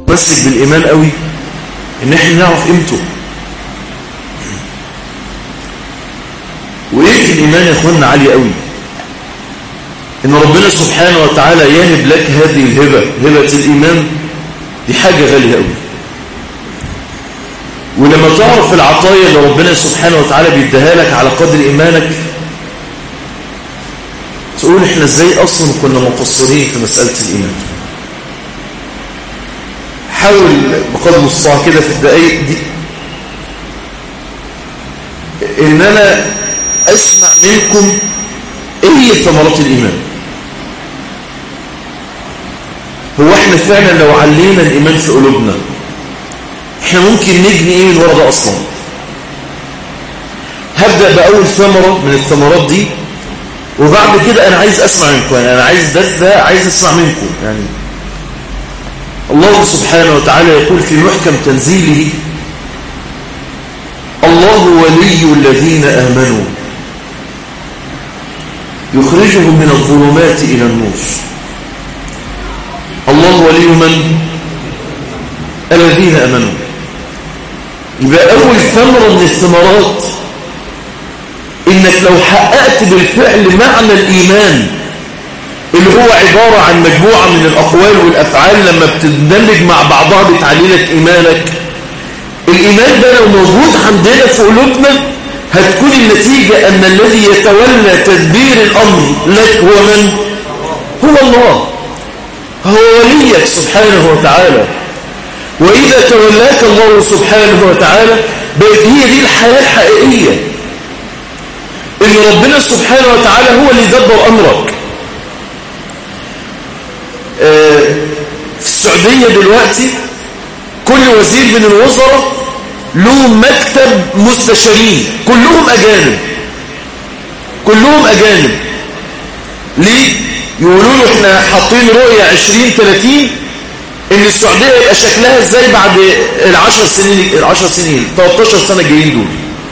مسك بالإيمان قوي إن إحنا نعرف قيمته وإيه الإيمان يا أخوانا عالي قوي إن ربنا سبحانه وتعالى يهب لك هذه الهبة هبة الإيمان دي حاجة غالية قوي ولما تعرف العطايا اللي ربنا سبحانه وتعالى بيديها لك على قدر إيمانك تقول إحنا إزاي أصلا كنا مقصرين في مسألة الإيمان حاول بقدر المستطاع كده في الدقايق دي إن أنا أسمع منكم إيه هي ثمرات الإيمان هو احنا فعلا لو علينا الإيمان في قلوبنا احنا ممكن نجني ايه من ورا ده اصلا هبدأ بأول ثمرة من الثمرات دي وبعد كده انا عايز اسمع منكم يعني انا عايز درس ده عايز اسمع منكم يعني الله سبحانه وتعالى يقول في محكم تنزيله الله ولي الذين آمنوا يخرجهم من الظلمات إلى النور الله ولي من الذين أمنوا يبقى أول ثمرة من الثمرات إنك لو حققت بالفعل معنى الإيمان اللي هو عبارة عن مجموعة من الأقوال والأفعال لما بتندمج مع بعضها بتعليلك إيمانك الإيمان ده لو موجود عندنا في قلوبنا هتكون النتيجة أن الذي يتولى تدبير الأمر لك هو من؟ هو الله هو وليك سبحانه وتعالى وإذا تولاك الله سبحانه وتعالى بقت هي دي الحياة الحقيقية إن ربنا سبحانه وتعالى هو اللي يدبر أمرك آه في السعودية دلوقتي كل وزير من الوزراء له مكتب مستشارين كلهم أجانب كلهم أجانب ليه؟ يقولوا له احنا حاطين رؤية 2030 ان السعودية يبقى شكلها ازاي بعد العشر سنين العشر سنين 13 سنة جايين دول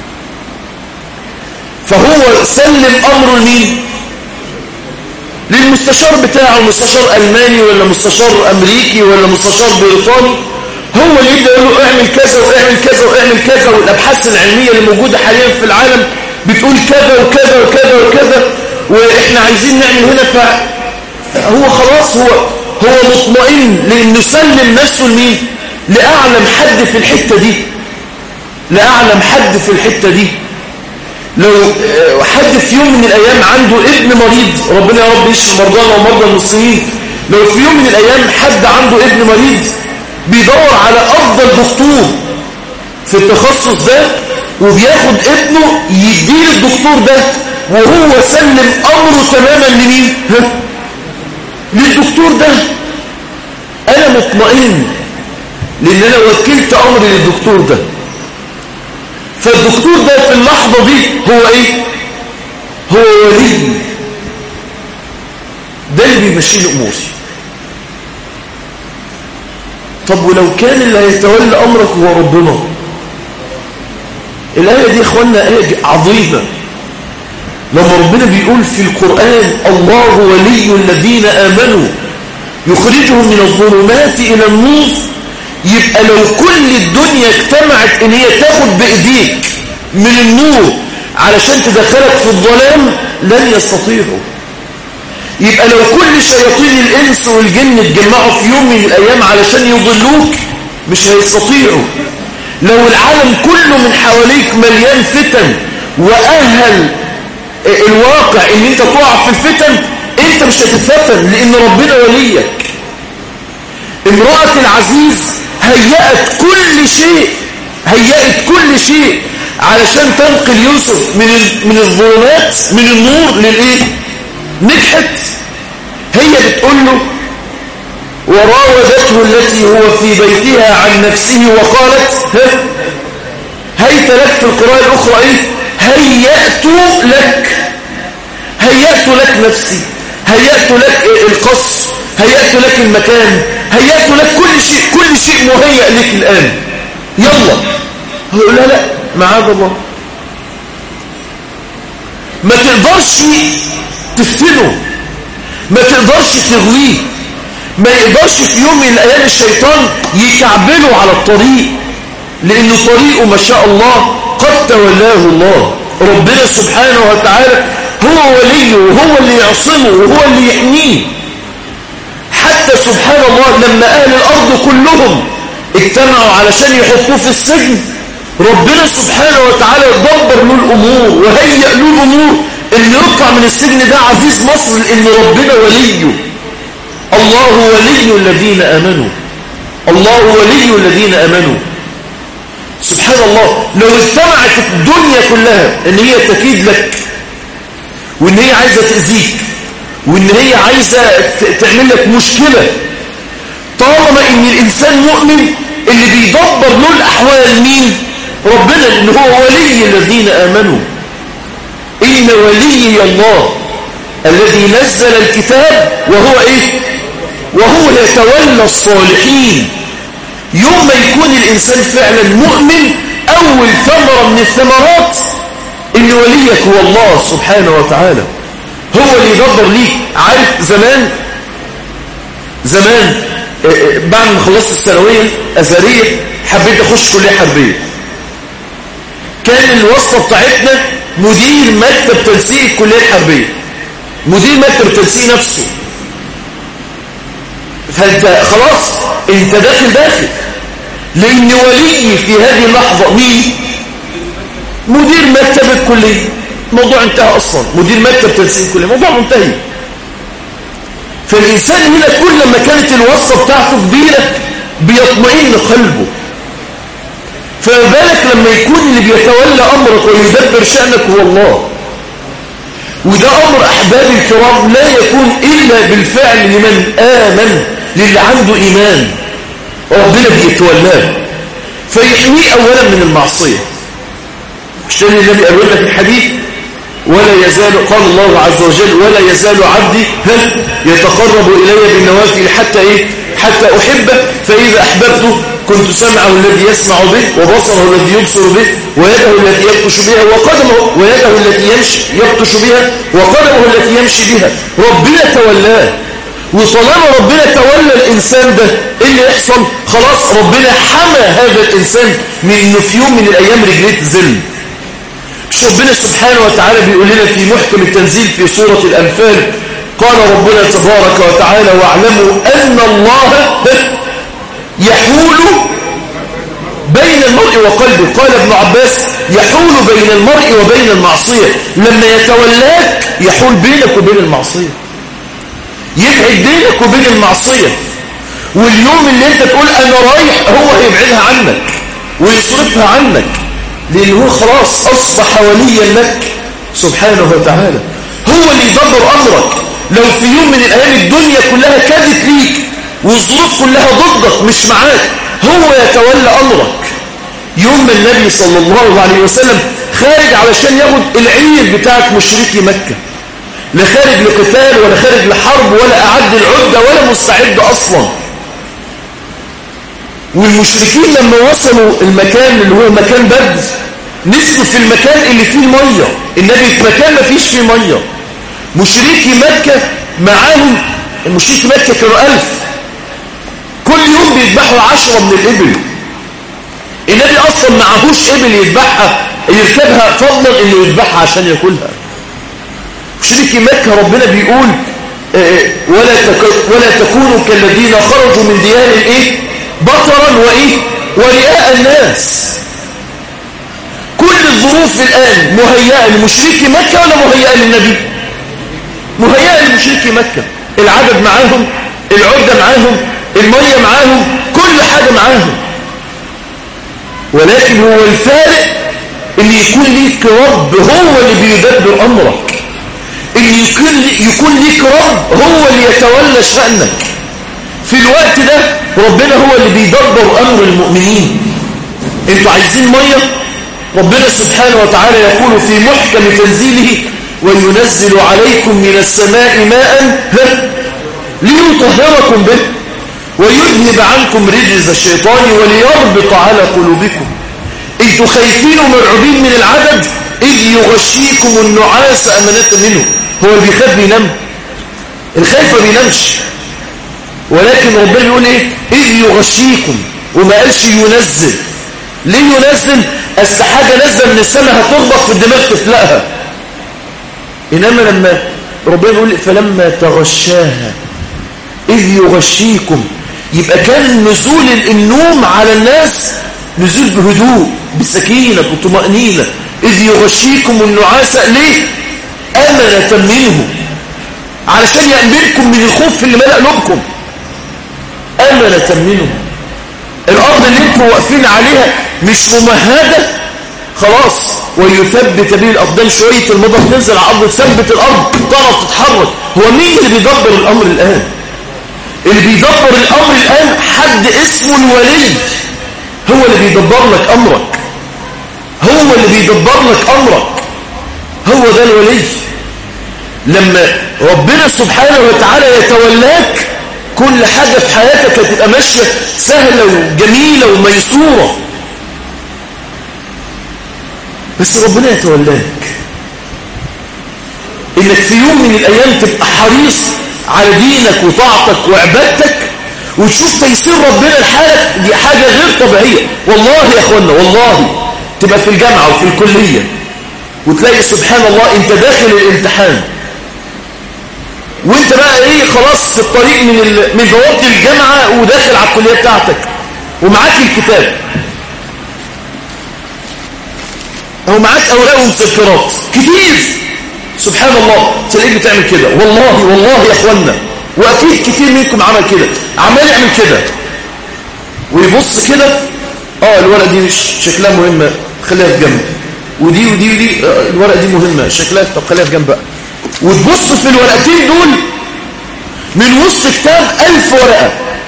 فهو سلم امره لمين للمستشار بتاعه مستشار الماني ولا مستشار امريكي ولا مستشار بريطاني هو اللي يبدا يقول له اعمل كذا واعمل كذا واعمل كذا والابحاث العلميه اللي موجوده حاليا في العالم بتقول كذا وكذا وكذا وكذا واحنا عايزين نعمل هنا فهو خلاص هو هو مطمئن لانه سلم نفسه لمين لاعلم حد في الحته دي لاعلم حد في الحته دي لو حد في يوم من الايام عنده ابن مريض ربنا يا رب يشفي مرضانا ومرضى المسلمين لو في يوم من الايام حد عنده ابن مريض بيدور على افضل دكتور في التخصص ده وبياخد ابنه يديه الدكتور ده وهو سلم امره تماما لمين ها للدكتور ده انا مطمئن لان انا وكلت امري للدكتور ده فالدكتور ده في اللحظة دي هو ايه هو ولي ده اللي بيمشي لي اموري طب ولو كان اللي هيتولى امرك هو ربنا الايه دي اخوانا ايه عظيمه لما ربنا بيقول في القران الله ولي الذين امنوا يخرجهم من الظلمات الى النور يبقى لو كل الدنيا اجتمعت ان هي تاخد بايديك من النور علشان تدخلك في الظلام لن يستطيعوا يبقى لو كل شياطين الانس والجن اتجمعوا في يوم من الايام علشان يضلوك مش هيستطيعوا لو العالم كله من حواليك مليان فتن واهل الواقع ان انت تقع في الفتن انت مش هتتفتن لان ربنا وليك امرأة العزيز هيأت كل شيء هيأت كل شيء علشان تنقل يوسف من من الظلمات من النور للايه نجحت هي بتقول له وراودته التي هو في بيتها عن نفسه وقالت ها هيت لك في القراءة الأخرى إيه هيأت لك هيأت لك نفسي هيأت لك القصر هيأت لك المكان هيأت لك كل شيء كل شيء مهيأ لك الآن يلا هقول لا لا معاذ الله ما تقدرش تفتنه ما تقدرش تغويه ما يقدرش في يوم من الأيام الشيطان يكعبله على الطريق لأن طريقه ما شاء الله قد تولاه الله ربنا سبحانه وتعالى هو وليه وهو اللي يعصمه وهو اللي يحميه حتى سبحان الله لما أهل الأرض كلهم اجتمعوا علشان يحطوه في السجن ربنا سبحانه وتعالى دبر له الأمور وهيئ له الأمور اللي يطلع من السجن ده عزيز مصر لأن ربنا وليه الله ولي الذين آمنوا الله ولي الذين آمنوا سبحان الله لو اجتمعت الدنيا كلها ان هي تكيد لك وان هي عايزة تأذيك وان هي عايزة تعمل لك مشكلة طالما ان الانسان مؤمن اللي بيدبر له الاحوال مين ربنا لان هو ولي الذين امنوا ان ولي الله الذي نزل الكتاب وهو ايه وهو يتولى الصالحين يوم ما يكون الإنسان فعلا مؤمن أول ثمرة من الثمرات إن وليك هو الله سبحانه وتعالى هو اللي يدبر ليك عارف زمان زمان بعد ما خلصت الثانوية أزهرية حبيت أخش كلية حربية كان الوصفة بتاعتنا مدير مكتب تنسيق الكلية الحربية مدير مكتب التنسيق نفسه فانت خلاص انت داخل داخل لان ولي في هذه اللحظة مين مدير مكتب الكلية الموضوع انتهى اصلا مدير مكتب تنسيق الكلية موضوع منتهي فالانسان هنا كل ما كانت الوصفة بتاعته كبيرة بيطمئن قلبه فما بالك لما يكون اللي بيتولى امرك ويدبر شأنك هو الله وده أمر أحبابي الكرام لا يكون إلا بالفعل لمن آمن للي عنده إيمان ربنا بيتولاه فيحميه أولا من المعصية عشان النبي قال لك الحديث ولا يزال قال الله عز وجل ولا يزال عبدي يتقرب إلي بالنوافل حتى إيه حتى أحبه فإذا أحببته كنت سمعه الذي يسمع به وبصره الذي يبصر به ويده التي يبطش بها وقدمه ويده التي يمشي يبطش بها وقدمه التي يمشي بها ربنا تولاه وطالما ربنا تولى الإنسان ده إيه اللي يحصل خلاص ربنا حمى هذا الإنسان من إنه في يوم من الأيام رجليه تزل مش ربنا سبحانه وتعالى بيقول لنا في محكم التنزيل في سورة الأنفال قال ربنا تبارك وتعالى واعلموا أن الله يحول بين المرء وقلبه قال ابن عباس يحول بين المرء وبين المعصية لما يتولاك يحول بينك وبين المعصية يبعد بينك وبين المعصية واليوم اللي انت تقول انا رايح هو هيبعدها عنك ويصرفها عنك لانه خلاص اصبح وليا لك سبحانه وتعالى هو اللي يدبر امرك لو في يوم من الايام الدنيا كلها كادت ليك والظروف كلها ضدك مش معاك هو يتولى امرك يوم ما النبي صلى الله عليه وسلم خارج علشان ياخد العير بتاعت مشركي مكة لا خارج لقتال ولا خارج لحرب ولا أعد العدة ولا مستعد أصلا والمشركين لما وصلوا المكان اللي هو مكان بدر نزلوا في المكان اللي فيه المية النبي في مكان ما فيش فيه مية مشركي مكة معاهم المشركي مكة كانوا ألف كل يوم بيذبحوا عشرة من الإبل النبي أصلا معهوش إبل يذبحها يركبها فضلا إنه يذبحها عشان ياكلها مشركي مكة ربنا بيقول ولا ولا تكونوا كالذين خرجوا من ديار ايه بطرا وايه ورئاء الناس كل الظروف الآن مهيئة لمشركي مكة ولا مهيئة للنبي مهيئة لمشركي مكة العدد معاهم العدة معاهم المية معاهم كل حاجة معاهم ولكن هو الفارق ان يكون ليك رب هو اللي بيدبر امرك ان يكون يكون ليك رب هو اللي يتولى شأنك في الوقت ده ربنا هو اللي بيدبر امر المؤمنين انتوا عايزين ميه ربنا سبحانه وتعالى يقول في محكم تنزيله وينزل عليكم من السماء ماء ليطهركم به ويذهب عنكم رجز الشيطان وليربط على قلوبكم انتوا خايفين ومرعوبين من العدد إذ يغشيكم النعاس أمنة منه هو اللي بيخاف بينام الخايف ما بينامش ولكن ربنا بيقول ايه اذ يغشيكم وما قالش ينزل ليه ينزل اصل حاجه نازله من السماء هتخبط في الدماغ تفلقها انما لما ربنا بيقول فلما تغشاها اذ يغشيكم يبقى كان نزول النوم على الناس نزول بهدوء بسكينه وطمانينه اذ يغشيكم النعاس ليه امنه منه علشان يأمنكم من الخوف اللي ملأ قلوبكم أمنة منه الأرض اللي انتوا واقفين عليها مش ممهدة خلاص ويثبت به الأقدام شوية المضر تنزل على الأرض تثبت الأرض تعرف تتحرك هو مين اللي بيدبر الأمر الآن اللي بيدبر الأمر الآن حد اسمه الولي هو اللي بيدبر لك أمرك هو اللي بيدبر لك أمرك هو ده الولي لما ربنا سبحانه وتعالى يتولاك كل حاجة في حياتك هتبقى ماشية سهلة وجميلة وميسورة بس ربنا يتولاك انك في يوم من الايام تبقى حريص على دينك وطاعتك وعبادتك وتشوف تيسير ربنا لحالك دي حاجة غير طبيعية والله يا اخوانا والله تبقى في الجامعة وفي الكلية وتلاقي سبحان الله انت داخل الامتحان وانت بقى ايه خلاص في الطريق من ال... من بوابه الجامعه وداخل على الكليه بتاعتك ومعاك الكتاب او معاك اوراق ومذكرات كتير سبحان الله تلاقيك بتعمل كده والله والله يا اخوانا واكيد كتير منكم عمل كده عمال يعمل كده ويبص كده اه الورقه دي مش شكلها مهمه خليها في جنب ودي ودي ودي آه الورقه دي مهمه شكلها طب خليها في جنب بقى وتبص في الورقتين دول من وسط كتاب ألف ورقة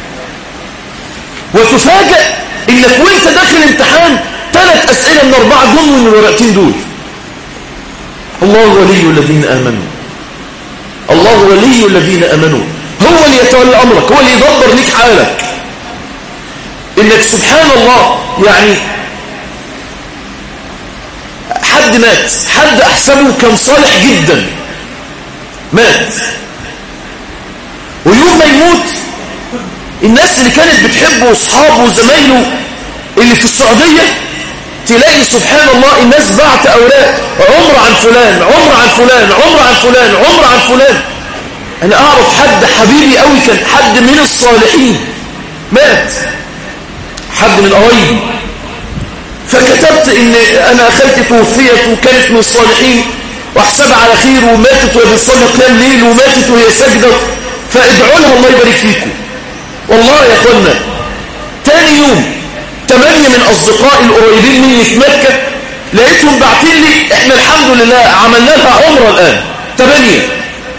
وتفاجأ إنك وانت داخل امتحان ثلاث أسئلة من أربعة دول من الورقتين دول الله ولي الذين آمنوا الله ولي الذين آمنوا هو اللي يتولى أمرك هو اللي يدبر لك حالك إنك سبحان الله يعني حد مات حد أحسنه كان صالح جدا مات ويوم ما يموت الناس اللي كانت بتحبه واصحابه وزمايله اللي في السعودية تلاقي سبحان الله الناس بعت أوراق عمر عن فلان عمر عن فلان عمر عن فلان عمر عن فلان أنا أعرف حد حبيبي قوي كان حد من الصالحين مات حد من قرايبي فكتبت ان انا خالتي توفيت وكانت من الصالحين واحسبها على خير وماتت وهي بتصلي قيام ليل وماتت وهي ساجده فادعوا لها الله يبارك فيكم والله يا اخوانا تاني يوم ثمانية من اصدقائي القريبين مني في مكة لقيتهم باعتين لي احنا الحمد لله عملنا لها عمرة الان ثمانية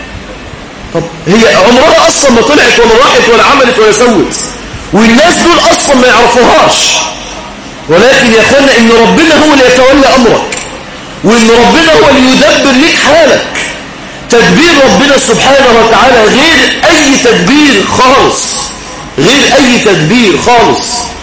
طب هي عمرها اصلا ما طلعت ولا راحت ولا عملت ولا سوت والناس دول اصلا ما يعرفوهاش ولكن يا اخوانا ان ربنا هو اللي يتولى امرك وان ربنا هو اللي يدبر لك حالك تدبير ربنا سبحانه وتعالى غير اي تدبير خالص غير اي تدبير خالص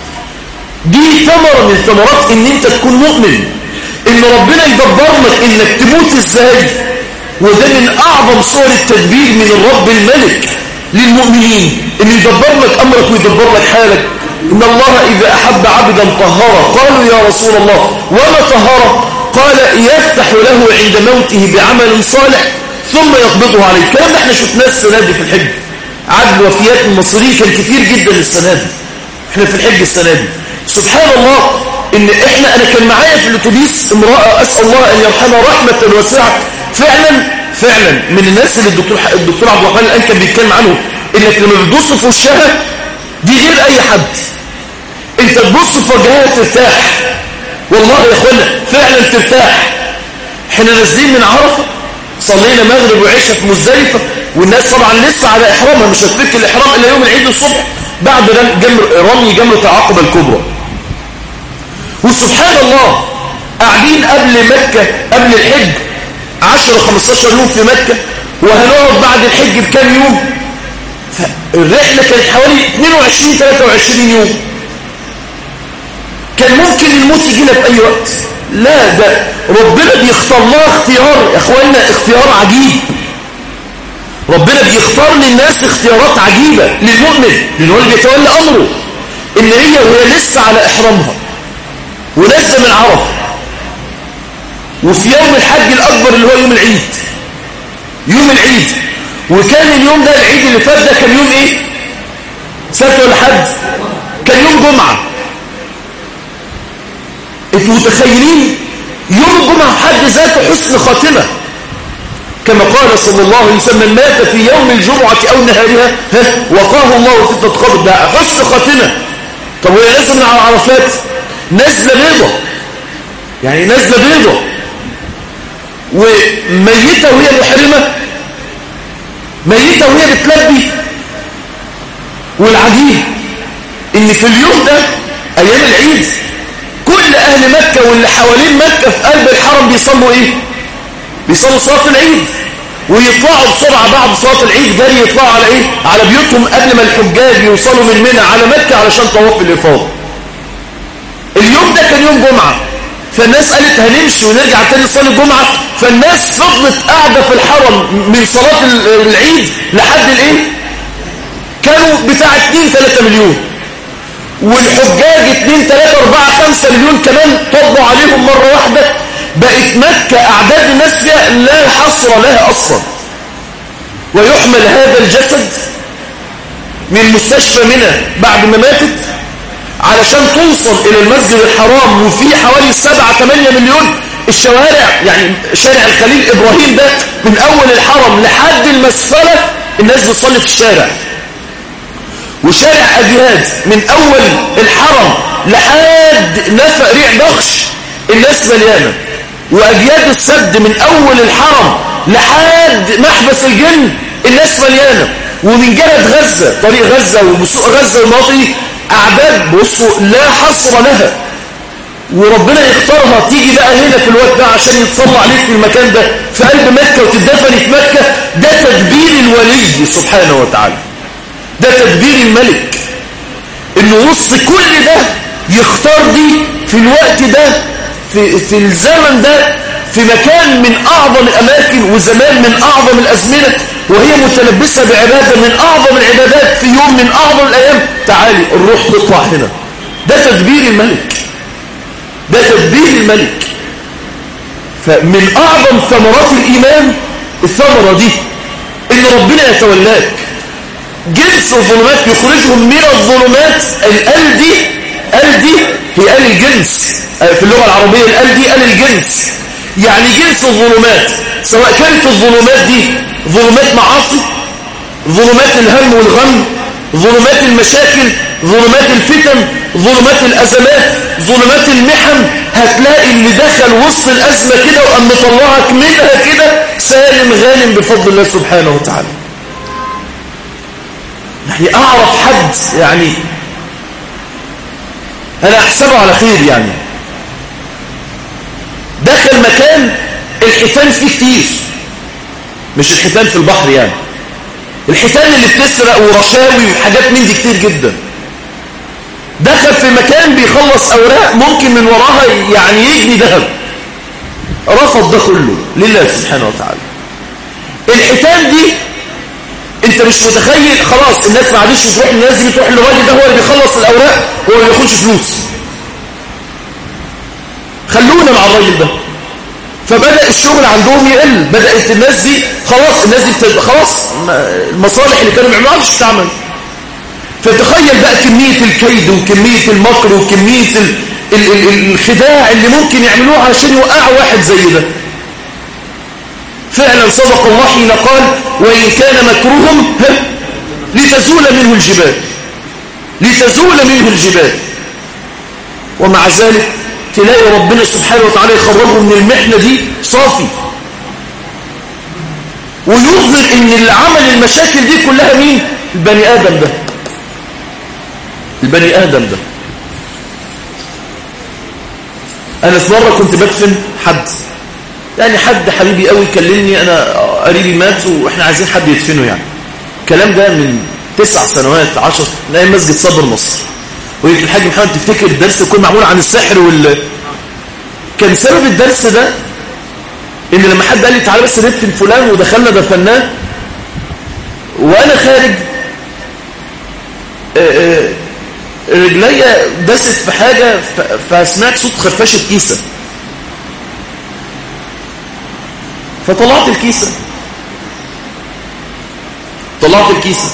دي ثمرة من ثمرات ان انت تكون مؤمن ان ربنا يدبر لك انك تموت ازاي وده من اعظم صور التدبير من الرب الملك للمؤمنين ان يدبر لك امرك ويدبر لك حالك إن الله إذا أحب عبدا طهره قالوا يا رسول الله وما طهره قال يفتح له عند موته بعمل صالح ثم يقبضه عليه الكلام ده احنا شفناه السنة دي في الحج عدد وفيات المصريين كان كتير جدا السنة دي احنا في الحج السنة دي سبحان الله ان احنا انا كان معايا في الاتوبيس امرأة اسأل الله ان يرحمها رحمة واسعة فعلا فعلا من الناس اللي الدكتور الدكتور عبد الرحمن الان كان بيتكلم عنهم انك لما بتبص في وشها دي غير اي حد انت تبص في وجهها ترتاح والله يا اخوانا فعلا ترتاح احنا نازلين من عرفه صلينا مغرب وعشاء في مزدلفه والناس طبعا لسه على احرامها مش هتفك الاحرام الا يوم العيد الصبح بعد جمر رمي جمره العقبه الكبرى وسبحان الله قاعدين قبل مكه قبل الحج 10 15 يوم في مكه وهنقعد بعد الحج بكام يوم فالرحله كانت حوالي 22 23 يوم كان ممكن الموت يجينا في أي وقت لا ده ربنا بيختار لها اختيار يا اخوانا اختيار عجيب ربنا بيختار للناس اختيارات عجيبة للمؤمن لأنه هو اللي بيتولى أمره إن هي وهي لسه على إحرامها ونازله من عرفة وفي يوم الحج الأكبر اللي هو يوم العيد يوم العيد وكان اليوم ده العيد اللي فات ده كان يوم ايه سبت ولا حد كان يوم جمعة انتوا متخيلين يوم الجمعة في حد ذاته حسن خاتمة كما قال صلى الله عليه وسلم مات في يوم الجمعة أو نهارها وقاه الله فتنة قبض ده حسن خاتمة طب وهي نازله من على عرفات نازله بيضة يعني نازله بيضة وميتة وهي محرمة ميتة وهي بتلبي والعجيب ان في اليوم ده ايام العيد كل اهل مكة واللي حوالين مكة في قلب الحرم بيصلوا ايه بيصلوا صلاة العيد ويطلعوا بسرعة بعد صلاة العيد جري يطلعوا على ايه على بيوتهم قبل ما الحجاج يوصلوا من منى على مكة علشان طواف الافاضة اليوم ده كان يوم جمعة فالناس قالت هنمشي ونرجع تاني نصلي الجمعة فالناس فضلت قاعدة في الحرم من صلاة العيد لحد الايه كانوا بتاع 2 3 مليون والحجاج 2 3 4 5 مليون كمان طبوا عليهم مرة واحدة بقت مكة أعداد الناس فيها لا حصر لها أصلا ويحمل هذا الجسد من مستشفى منى بعد ما ماتت علشان توصل إلى المسجد الحرام وفي حوالي 7 8 مليون الشوارع يعني شارع الخليل إبراهيم ده من أول الحرم لحد المسفلة الناس بتصلي في الشارع وشارع أجهاد من أول الحرم لحد نفق ريع بخش الناس مليانة وأجياد السد من أول الحرم لحد محبس الجن الناس مليانة ومن جهة غزة طريق غزة وبسوق غزة والمناطق أعداد بصوا لا حصر لها وربنا يختارها تيجي بقى هنا في الوقت ده عشان يتصلى عليك في المكان ده في قلب مكة وتدفن في مكة ده تدبير الولي سبحانه وتعالى ده تدبير الملك انه وسط كل ده يختار دي في الوقت ده في, في الزمن ده في مكان من أعظم الأماكن وزمان من أعظم الأزمنة وهي متلبسة بعبادة من أعظم العبادات في يوم من أعظم الأيام تعالي الروح تطلع هنا ده تدبير الملك ده تدبير الملك فمن أعظم ثمرات الإيمان الثمرة دي إن ربنا يتولاك جنس الظلمات يخرجهم من الظلمات الال دي ال دي هي ال الجنس في اللغة العربية الال دي ال الجنس يعني جنس الظلمات سواء كانت الظلمات دي ظلمات معاصي ظلمات الهم والغم ظلمات المشاكل ظلمات الفتن ظلمات الأزمات ظلمات المحن هتلاقي اللي دخل وسط الأزمة كده وأن طلعك منها كده سالم غانم بفضل الله سبحانه وتعالى يعني أعرف حد يعني أنا أحسبه على خير يعني دخل مكان الحيتان فيه كتير مش الحيتان في البحر يعني الحيتان اللي بتسرق ورشاوي وحاجات من دي كتير جدا دخل في مكان بيخلص أوراق ممكن من وراها يعني يجني ذهب رفض ده كله لله سبحانه وتعالى الحيتان دي انت مش متخيل خلاص الناس ما عادش تروح الناس دي بتروح للراجل ده هو اللي بيخلص الاوراق وهو ما بياخدش فلوس خلونا مع الراجل ده فبدأ الشغل عندهم يقل بدأت الناس دي خلاص الناس دي بتبقى خلاص المصالح اللي كانوا بيعملوها مش بتعمل فتخيل بقى كمية الكيد وكمية المكر وكمية ال ال ال الخداع اللي ممكن يعملوها عشان يوقعوا واحد زي ده فعلا صدق الله حين قال وإن كان مكرهم لتزول منه الجبال لتزول منه الجبال ومع ذلك تلاقي ربنا سبحانه وتعالى يخرجه من المحنة دي صافي ويظهر ان اللي عمل المشاكل دي كلها مين البني آدم ده البني آدم ده أنا في مرة كنت بدفن حد يعني حد حبيبي قوي كلمني أنا قريبي مات وإحنا عايزين حد يدفنه يعني الكلام ده من تسع سنوات عشر نايم مسجد صبر مصر ويمكن الحاج محمد تفتكر الدرس يكون معمول عن السحر وال كان سبب الدرس ده ان لما حد قال لي تعالى بس ندفن فلان ودخلنا دفناه وانا خارج رجليا دست في حاجة فسمعت صوت خرفشة كيسة فطلعت الكيسة طلعت الكيسة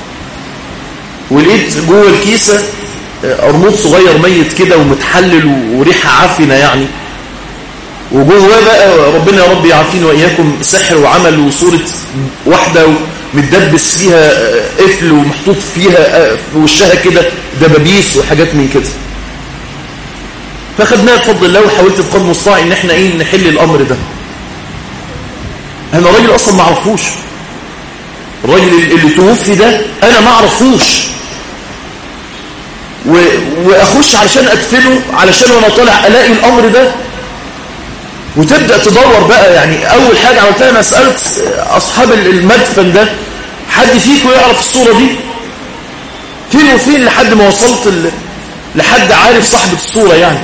ولقيت جوه الكيسة قرموط صغير ميت كده ومتحلل وريحة عفنة يعني وجوه بقى ربنا يا رب يعافينا وإياكم سحر وعمل وصورة واحدة متدبس فيها قفل ومحطوط فيها في وشها كده دبابيس وحاجات من كده فاخدناها بفضل الله وحاولت بقدر المستطاع ان احنا ايه نحل الامر ده انا راجل اصلا ما اعرفوش الراجل اللي توفي ده انا ما اعرفوش و... واخش علشان ادفنه علشان وانا طالع الاقي الامر ده وتبدا تدور بقى يعني اول حاجه عملتها انا سالت اصحاب المدفن ده حد فيكم يعرف الصوره دي فين وفين لحد ما وصلت ل... لحد عارف صاحبه الصوره يعني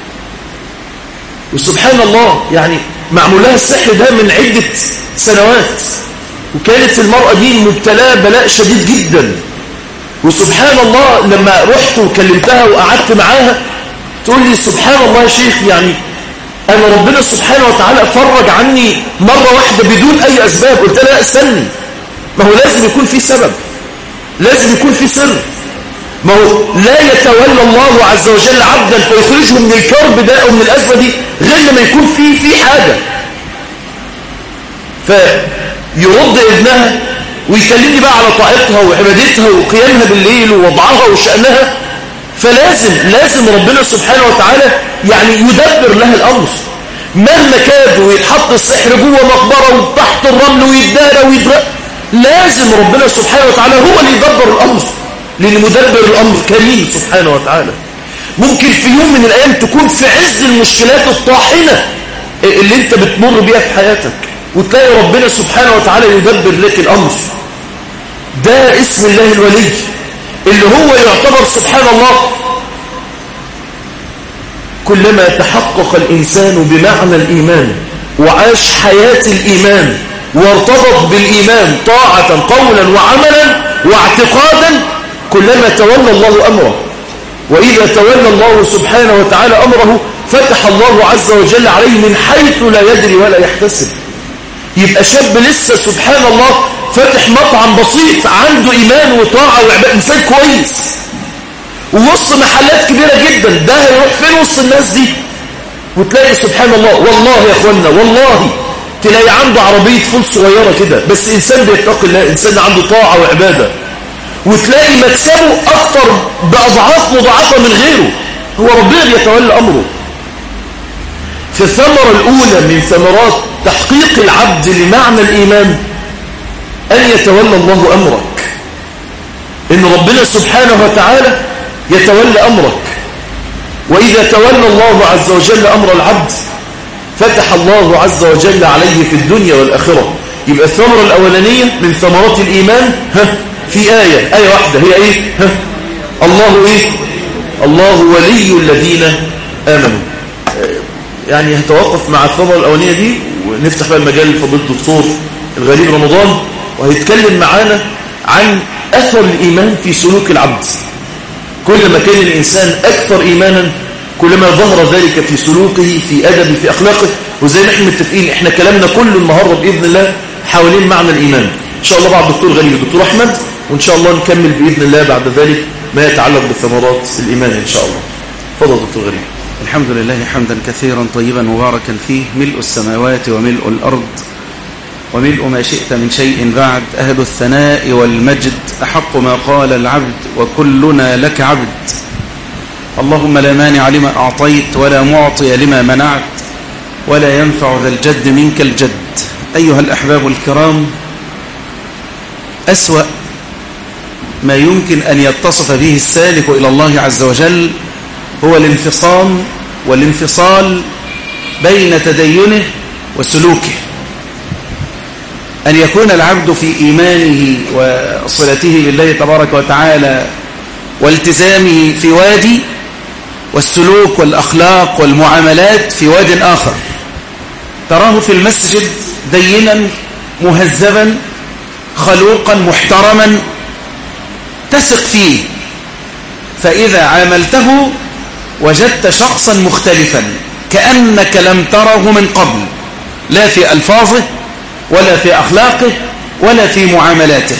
وسبحان الله يعني معمول لها السحر ده من عده سنوات وكانت المرأة دي مبتلاة بلاء شديد جدا وسبحان الله لما رحت وكلمتها وقعدت معاها تقول لي سبحان الله يا شيخ يعني أنا ربنا سبحانه وتعالى فرج عني مرة واحدة بدون أي أسباب قلت لها استني ما هو لازم يكون في سبب لازم يكون في سر ما هو لا يتولى الله عز وجل عبدا فيخرجه من الكرب ده أو من الأزمة دي غير لما يكون في في حاجة فيرد ابنها ويكلمني بقى على طاعتها وعبادتها وقيامها بالليل ووضعها وشأنها فلازم لازم ربنا سبحانه وتعالى يعني يدبر لها الأمر مهما كاد ويتحط السحر جوه مقبرة وتحت الرمل ويدارى ويدرى لازم ربنا سبحانه وتعالى هو اللي يدبر الأمر لأن مدبر الأمر كريم سبحانه وتعالى ممكن في يوم من الأيام تكون في عز المشكلات الطاحنة اللي انت بتمر بيها في حياتك وتلاقي ربنا سبحانه وتعالى يدبر لك الأمر ده اسم الله الولي اللي هو يعتبر سبحان الله كلما تحقق الإنسان بمعنى الإيمان وعاش حياة الإيمان وارتبط بالإيمان طاعة قولا وعملا واعتقادا كلما تولى الله أمره وإذا تولى الله سبحانه وتعالى أمره فتح الله عز وجل عليه من حيث لا يدري ولا يحتسب يبقى شاب لسه سبحان الله فاتح مطعم بسيط عنده إيمان وطاعة وعبادة إنسان كويس ووسط محلات كبيرة جدا ده هيروح فين وسط الناس دي وتلاقي سبحان الله والله يا أخوانا والله تلاقي عنده عربية فول صغيرة كده بس إنسان بيتقي الله إنسان عنده طاعة وعبادة وتلاقي مكسبه أكتر بأضعاف مضاعفة من غيره هو ربنا بيتولى أمره في الثمرة الأولى من ثمرات تحقيق العبد لمعنى الإيمان أن يتولى الله أمرك إن ربنا سبحانه وتعالى يتولى أمرك وإذا تولى الله عز وجل أمر العبد فتح الله عز وجل عليه في الدنيا والآخرة يبقى الثمرة الأولانية من ثمرات الإيمان ها في آية آية واحدة هي إيه ها الله إيه الله ولي الذين آمنوا يعني هتوقف مع الثمرة الأولانية دي ونفتح بقى المجال لفضيله الدكتور الغريب رمضان وهيتكلم معانا عن أثر الإيمان في سلوك العبد كلما كان الإنسان أكثر إيمانا كلما ظهر ذلك في سلوكه في أدبه في أخلاقه وزي ما احنا متفقين احنا كلامنا كله النهاردة بإذن الله حوالين معنى الإيمان إن شاء الله بعد الدكتور غريب الدكتور أحمد وإن شاء الله نكمل بإذن الله بعد ذلك ما يتعلق بثمرات الإيمان إن شاء الله فضل دكتور غريب الحمد لله حمدا كثيرا طيبا مباركا فيه ملء السماوات وملء الأرض وملء ما شئت من شيء بعد أهل الثناء والمجد أحق ما قال العبد وكلنا لك عبد اللهم لا مانع لما أعطيت ولا معطي لما منعت ولا ينفع ذا الجد منك الجد أيها الأحباب الكرام أسوأ ما يمكن أن يتصف به السالك إلى الله عز وجل هو الانفصام والانفصال بين تدينه وسلوكه أن يكون العبد في إيمانه وصلته بالله تبارك وتعالى والتزامه في وادي والسلوك والأخلاق والمعاملات في واد آخر تراه في المسجد دينا مهذبا خلوقا محترما تثق فيه فإذا عاملته وجدت شخصا مختلفا كأنك لم تره من قبل لا في ألفاظه ولا في أخلاقه ولا في معاملاته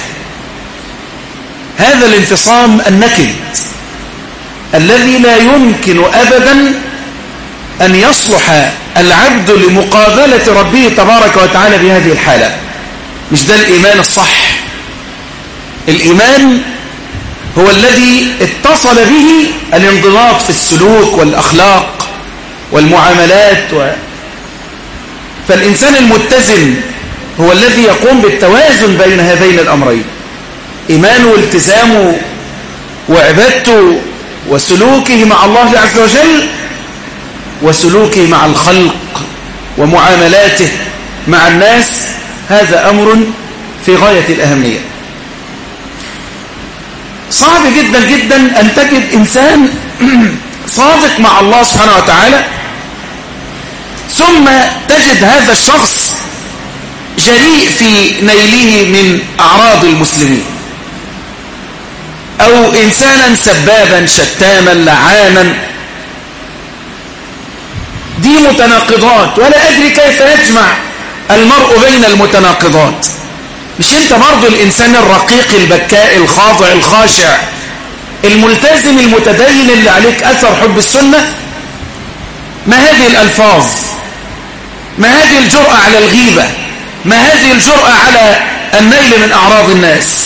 هذا الانفصام النكد الذي لا يمكن أبدا أن يصلح العبد لمقابلة ربه تبارك وتعالى بهذه الحالة مش ده الإيمان الصح الإيمان هو الذي اتصل به الانضباط في السلوك والأخلاق والمعاملات و... فالإنسان المتزن هو الذي يقوم بالتوازن بين هذين الأمرين إيمانه والتزامه وعبادته وسلوكه مع الله عز وجل وسلوكه مع الخلق ومعاملاته مع الناس هذا أمر في غاية الأهمية صعب جدا جدا أن تجد إنسان صادق مع الله سبحانه وتعالى ثم تجد هذا الشخص جريء في نيله من أعراض المسلمين أو إنسانا سبابا شتاما لعانا دي متناقضات ولا أدري كيف يجمع المرء بين المتناقضات مش انت برضو الإنسان الرقيق البكاء الخاضع الخاشع الملتزم المتدين اللي عليك أثر حب السنة ما هذه الألفاظ ما هذه الجرأة على الغيبة ما هذه الجرأة على النيل من أعراض الناس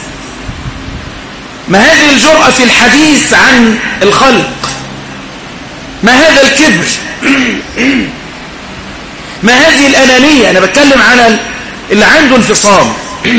ما هذه الجرأة في الحديث عن الخلق ما هذا الكبر ما هذه الأنانية أنا بتكلم على اللي عنده انفصام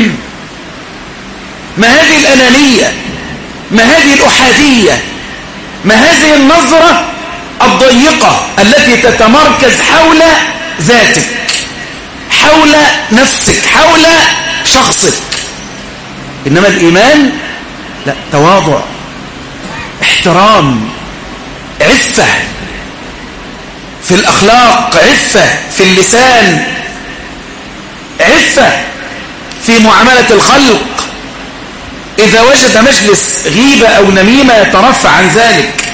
ما هذه الأنانية ما هذه الأحادية ما هذه النظرة الضيقة التي تتمركز حول ذاتك حول نفسك حول شخصك إنما الإيمان لا تواضع احترام عفة في الأخلاق عفة في اللسان عفة في معاملة الخلق إذا وجد مجلس غيبة أو نميمة يترفع عن ذلك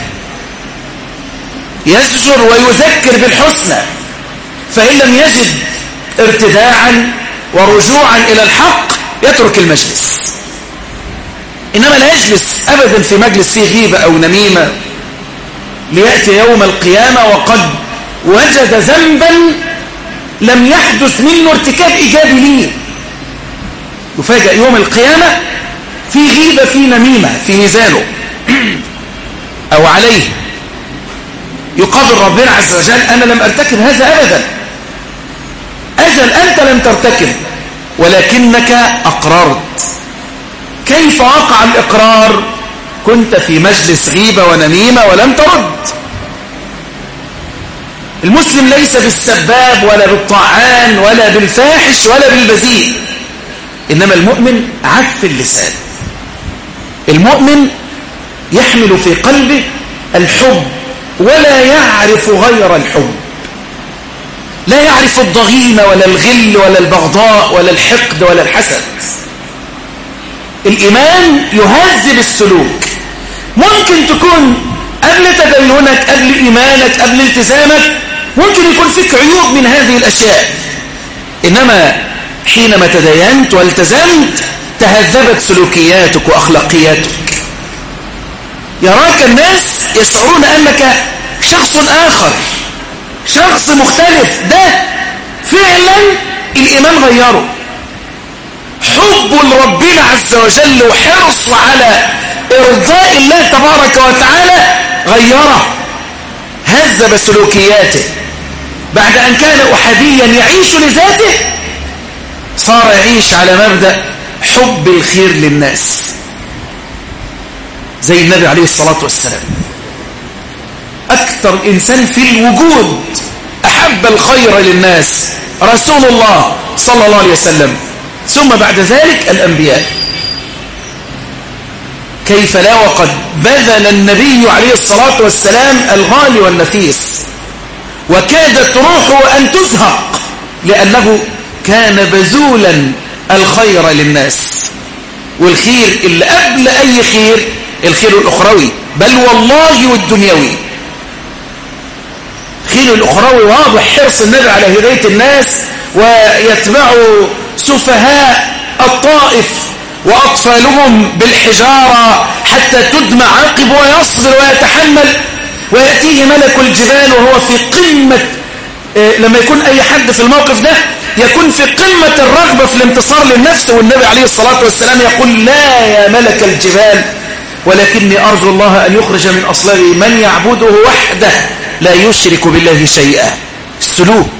يزجر ويذكر بالحسنى فإن لم يجد ارتداعا ورجوعا إلى الحق يترك المجلس إنما لا يجلس أبدا في مجلس فيه غيبة أو نميمة ليأتي يوم القيامة وقد وجد ذنبا لم يحدث منه ارتكاب إيجابي ليه يفاجأ يوم القيامة في غيبة في نميمة في ميزانه أو عليه يقابل ربنا عز وجل أنا لم أرتكب هذا أبدا أجل أنت لم ترتكب ولكنك أقررت كيف وقع الإقرار كنت في مجلس غيبة ونميمة ولم ترد المسلم ليس بالسباب ولا بالطعان ولا بالفاحش ولا بالبذيء إنما المؤمن عف اللسان المؤمن يحمل في قلبه الحب ولا يعرف غير الحب لا يعرف الضغينة ولا الغل ولا البغضاء ولا الحقد ولا الحسد الإيمان يهذب السلوك ممكن تكون قبل تدينك قبل إيمانك قبل التزامك ممكن يكون فيك عيوب من هذه الأشياء إنما حينما تدينت والتزمت تهذبت سلوكياتك وأخلاقياتك يراك الناس يشعرون أنك شخص آخر شخص مختلف ده فعلا الإيمان غيره حب لربنا عز وجل وحرصه على إرضاء الله تبارك وتعالى غيره هذب سلوكياته بعد أن كان أحديا يعيش لذاته صار يعيش على مبدأ حب الخير للناس زي النبي عليه الصلاة والسلام أكثر إنسان في الوجود أحب الخير للناس رسول الله صلى الله عليه وسلم ثم بعد ذلك الأنبياء كيف لا وقد بذل النبي عليه الصلاة والسلام الغالي والنفيس وكادت روحه أن تزهق لأنه كان بذولا الخير للناس والخير اللي قبل أي خير الخير الأخروي بل والله والدنيوي خير الأخروي واضح حرص النبي على هداية الناس ويتبع سفهاء الطائف وأطفالهم بالحجارة حتى تدمع عقب ويصبر ويتحمل ويأتيه ملك الجبال وهو في قمة إيه لما يكون أي حد في الموقف ده يكون في قمة الرغبة في الانتصار للنفس والنبي عليه الصلاة والسلام يقول لا يا ملك الجبال ولكني أرجو الله أن يخرج من أصلابي من يعبده وحده لا يشرك بالله شيئا السلوك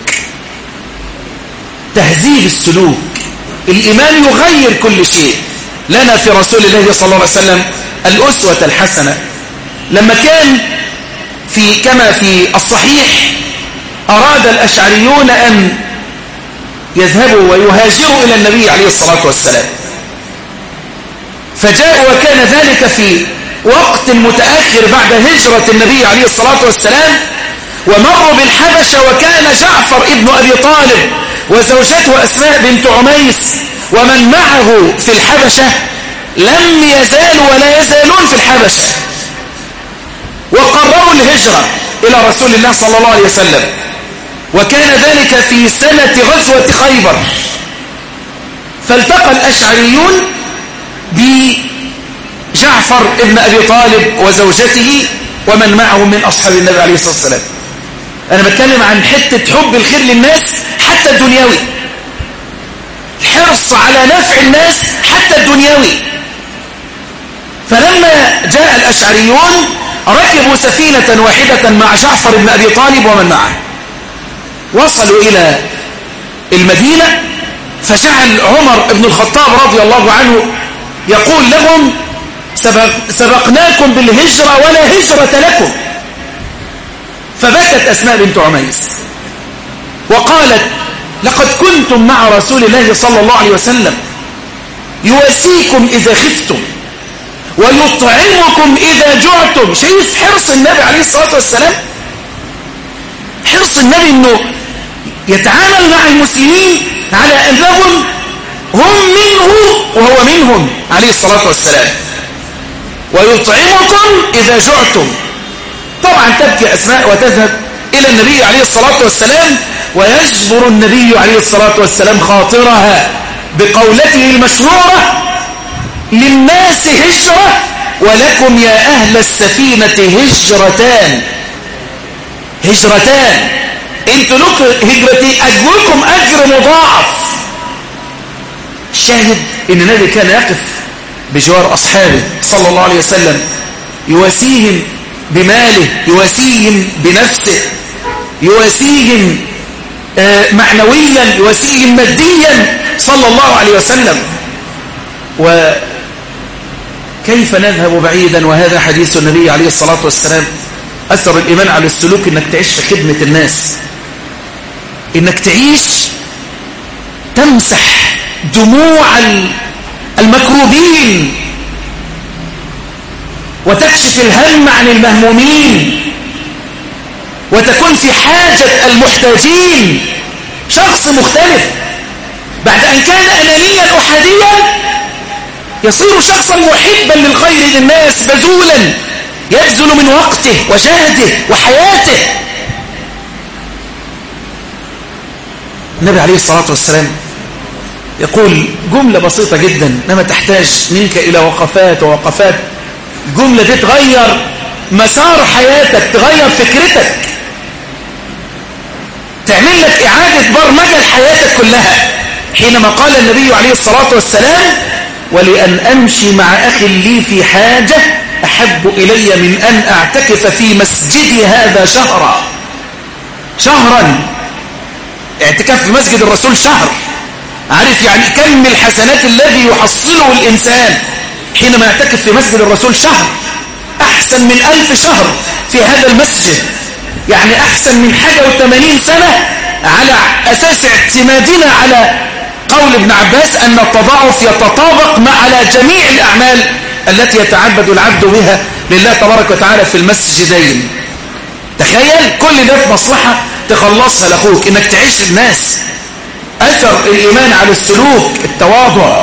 تهذيب السلوك الإيمان يغير كل شيء لنا في رسول الله صلى الله عليه وسلم الأسوة الحسنة لما كان في كما في الصحيح أراد الأشعريون أن يذهبوا ويهاجروا إلى النبي عليه الصلاة والسلام فجاءوا وكان ذلك في وقت متأخر بعد هجرة النبي عليه الصلاة والسلام ومروا بالحبشة وكان جعفر ابن أبي طالب وزوجته أسماء بنت عميس ومن معه في الحبشة لم يزالوا ولا يزالون في الحبشة وقرروا الهجرة إلى رسول الله صلى الله عليه وسلم وكان ذلك في سنة غزوة خيبر فالتقى الأشعريون بجعفر ابن أبي طالب وزوجته ومن معه من أصحاب النبي عليه الصلاة والسلام أنا بتكلم عن حتة حب الخير للناس حتى الدنيوي حرص على نفع الناس حتى الدنيوي فلما جاء الأشعريون ركبوا سفينة واحدة مع جعفر بن أبي طالب ومن معه وصلوا إلى المدينة فجعل عمر بن الخطاب رضي الله عنه يقول لهم سبق سبقناكم بالهجرة ولا هجرة لكم فبكت أسماء بنت عميس وقالت لقد كنتم مع رسول الله صلى الله عليه وسلم يواسيكم إذا خفتم ويطعمكم إذا جعتم شايف حرص النبي عليه الصلاة والسلام حرص النبي أنه يتعامل مع المسلمين على أنهم هم منه وهو منهم عليه الصلاة والسلام ويطعمكم إذا جعتم طبعا تبكي أسماء وتذهب إلى النبي عليه الصلاة والسلام ويجبر النبي عليه الصلاة والسلام خاطرها بقولته المشهورة للناس هجرة ولكم يا أهل السفينة هجرتان هجرتان انتوا لكم هجرتي أجركم أجر مضاعف الشاهد ان النبي كان يقف بجوار أصحابه صلى الله عليه وسلم يواسيهم بماله يواسيهم بنفسه يواسيهم معنويا يواسيهم ماديا صلى الله عليه وسلم وكيف نذهب بعيدا وهذا حديث النبي عليه الصلاة والسلام أثر الإيمان على السلوك إنك تعيش في خدمة الناس إنك تعيش تمسح دموع المكروبين وتكشف الهم عن المهمومين وتكون في حاجة المحتاجين شخص مختلف بعد أن كان أنانيا أحاديا يصير شخصا محبا للخير للناس بذولا يبذل من وقته وجهده وحياته النبي عليه الصلاة والسلام يقول جملة بسيطة جدا إنما تحتاج منك إلى وقفات ووقفات الجملة دي تغير مسار حياتك تغير فكرتك تعمل لك إعادة برمجة لحياتك كلها حينما قال النبي عليه الصلاة والسلام ولأن أمشي مع أخي لي في حاجة أحب إلي من أن أعتكف في مسجدي هذا شهرا شهرا اعتكاف في مسجد الرسول شهر عارف يعني كم الحسنات الذي يحصله الإنسان حينما يعتكف في مسجد الرسول شهر أحسن من ألف شهر في هذا المسجد يعني أحسن من حاجة وثمانين سنة على أساس اعتمادنا على قول ابن عباس أن التضاعف يتطابق مع على جميع الأعمال التي يتعبد العبد بها لله تبارك وتعالى في المسجدين تخيل كل ده في مصلحة تخلصها لأخوك إنك تعيش الناس أثر الإيمان على السلوك التواضع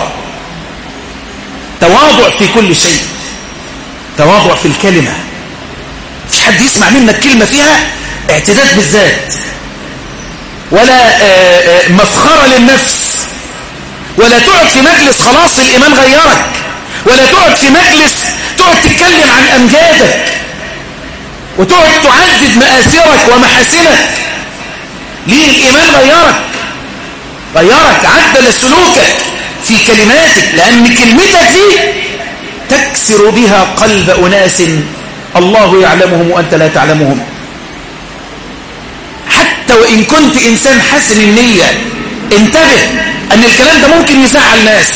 تواضع في كل شيء تواضع في الكلمة مش حد يسمع منك كلمة فيها اعتداد بالذات ولا مسخرة للنفس ولا تقعد في مجلس خلاص الإيمان غيرك ولا تقعد في مجلس تقعد تتكلم عن أمجادك وتقعد تعدد مآثرك ومحاسنك ليه الإيمان غيرك غيرك عدل سلوكك في كلماتك لأن كلمتك دي تكسر بها قلب أناس الله يعلمهم وأنت لا تعلمهم حتى وإن كنت إنسان حسن النية انتبه أن الكلام ده ممكن يزعل ناس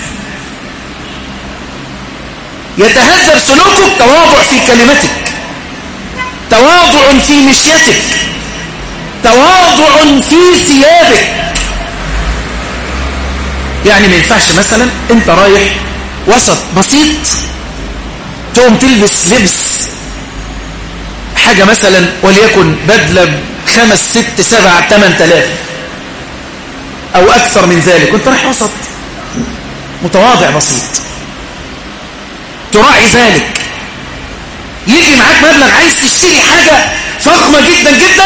يتهذب سلوكك تواضع في كلمتك تواضع في مشيتك تواضع في ثيابك يعني ما ينفعش مثلا انت رايح وسط بسيط تقوم تلبس لبس حاجة مثلا وليكن بدلة خمس ست سبع تمن تلاف او اكثر من ذلك وانت رايح وسط متواضع بسيط تراعي ذلك يجي معاك مبلغ عايز تشتري حاجة فخمة جدا جدا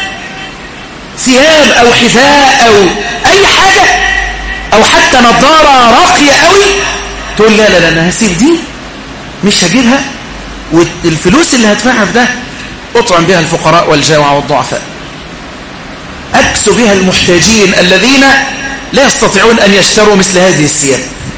ثياب او حذاء او اي حاجة او حتى نظارة راقية قوي تقول لا لا لا انا هسيب دي مش هجيبها والفلوس اللي هدفعها في ده اطعم بها الفقراء والجوع والضعفاء اكسو بها المحتاجين الذين لا يستطيعون ان يشتروا مثل هذه الثياب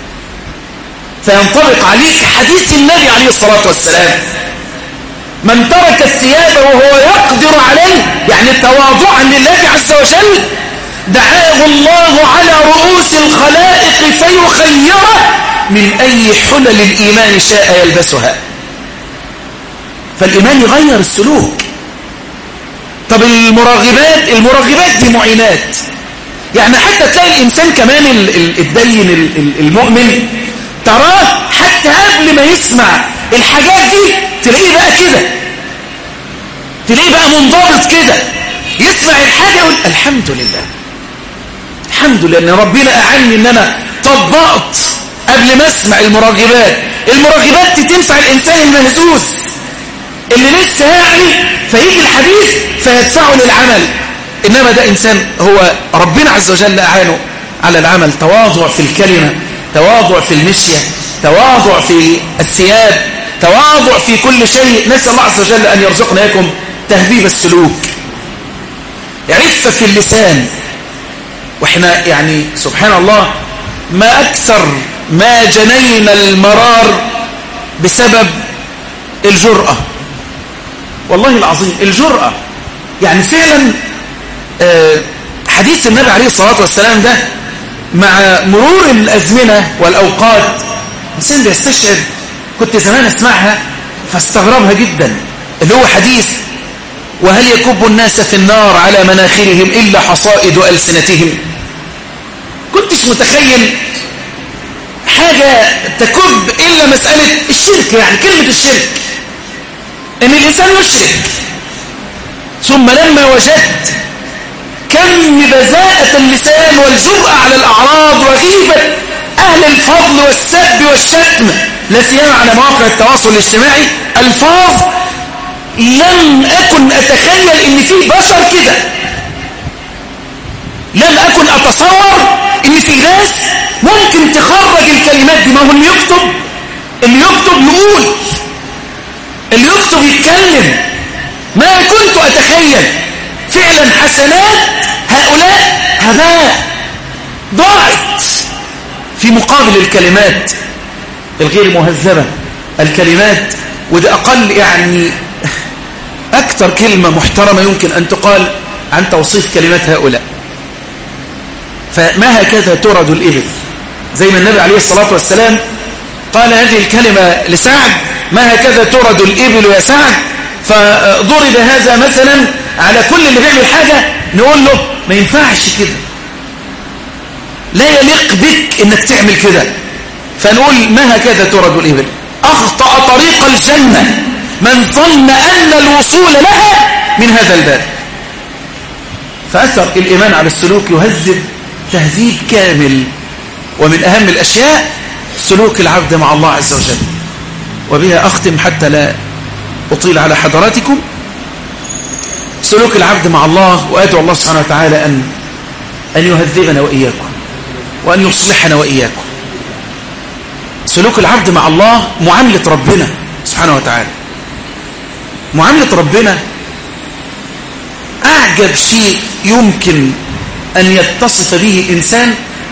فينطبق عليك حديث النبي عليه الصلاة والسلام من ترك الثياب وهو يقدر عليه يعني تواضعا لله عز وجل دعاه الله على رؤوس الخلائق فيخيره من أي حلل الإيمان شاء يلبسها فالإيمان يغير السلوك طب المراغبات المراغبات دي معينات يعني حتى تلاقي الإنسان كمان الدين المؤمن تراه حتى قبل ما يسمع الحاجات دي تلاقيه بقى كده تلاقيه بقى منضبط كده يسمع الحاجة يقول الحمد لله الحمد لله ان ربنا أعني ان انا طبقت قبل ما اسمع المراغبات المراغبات دي تنفع الانسان المهزوز اللي لسه يعني فيجي الحديث فيدفعه للعمل انما ده انسان هو ربنا عز وجل اعانه على العمل تواضع في الكلمة تواضع في المشية تواضع في الثياب تواضع في كل شيء نسأل الله عز وجل أن يرزقنا لكم تهذيب السلوك عفة في اللسان واحنا يعني سبحان الله ما أكثر ما جنينا المرار بسبب الجرأة والله العظيم الجرأة يعني فعلا حديث النبي عليه الصلاة والسلام ده مع مرور الأزمنة والأوقات الإنسان بيستشعر كنت زمان أسمعها فاستغربها جدا اللي هو حديث وهل يكب الناس في النار على مناخرهم إلا حصائد ألسنتهم كنتش متخيل حاجة تكب إلا مسألة الشرك يعني كلمة الشرك إن الإنسان يشرك ثم لما وجدت كم بذاءة اللسان والجرأة على الأعراض وغيبة أهل الفضل والسب والشتم لا سيما على مواقع التواصل الاجتماعي ألفاظ لم أكن أتخيل إن في بشر كده لم أكن أتصور إن في ناس ممكن تخرج الكلمات دي ما هو اللي يكتب اللي يكتب يقول اللي يكتب يتكلم ما كنت أتخيل فعلا حسنات هؤلاء هباء ضاعت في مقابل الكلمات الغير مهذبة الكلمات وده أقل يعني أكثر كلمة محترمة يمكن أن تقال عن توصيف كلمات هؤلاء فما هكذا ترد الإبل زي ما النبي عليه الصلاة والسلام قال هذه الكلمة لسعد ما هكذا ترد الإبل يا سعد فضرب هذا مثلا على كل اللي بيعمل حاجة نقول له ما ينفعش كده لا يليق بك انك تعمل كده فنقول ما هكذا ترد الإبل أخطأ طريق الجنة من ظن أن الوصول لها من هذا الباب فأثر الإيمان على السلوك يهذب تهذيب كامل ومن أهم الأشياء سلوك العبد مع الله عز وجل وبها أختم حتى لا أطيل على حضراتكم سلوك العبد مع الله وأدعو الله سبحانه وتعالى أن أن يهذبنا وإياكم وأن يصلحنا وإياكم سلوك العبد مع الله معاملة ربنا سبحانه وتعالى معاملة ربنا أعجب شيء يمكن أن يتصف به إنسان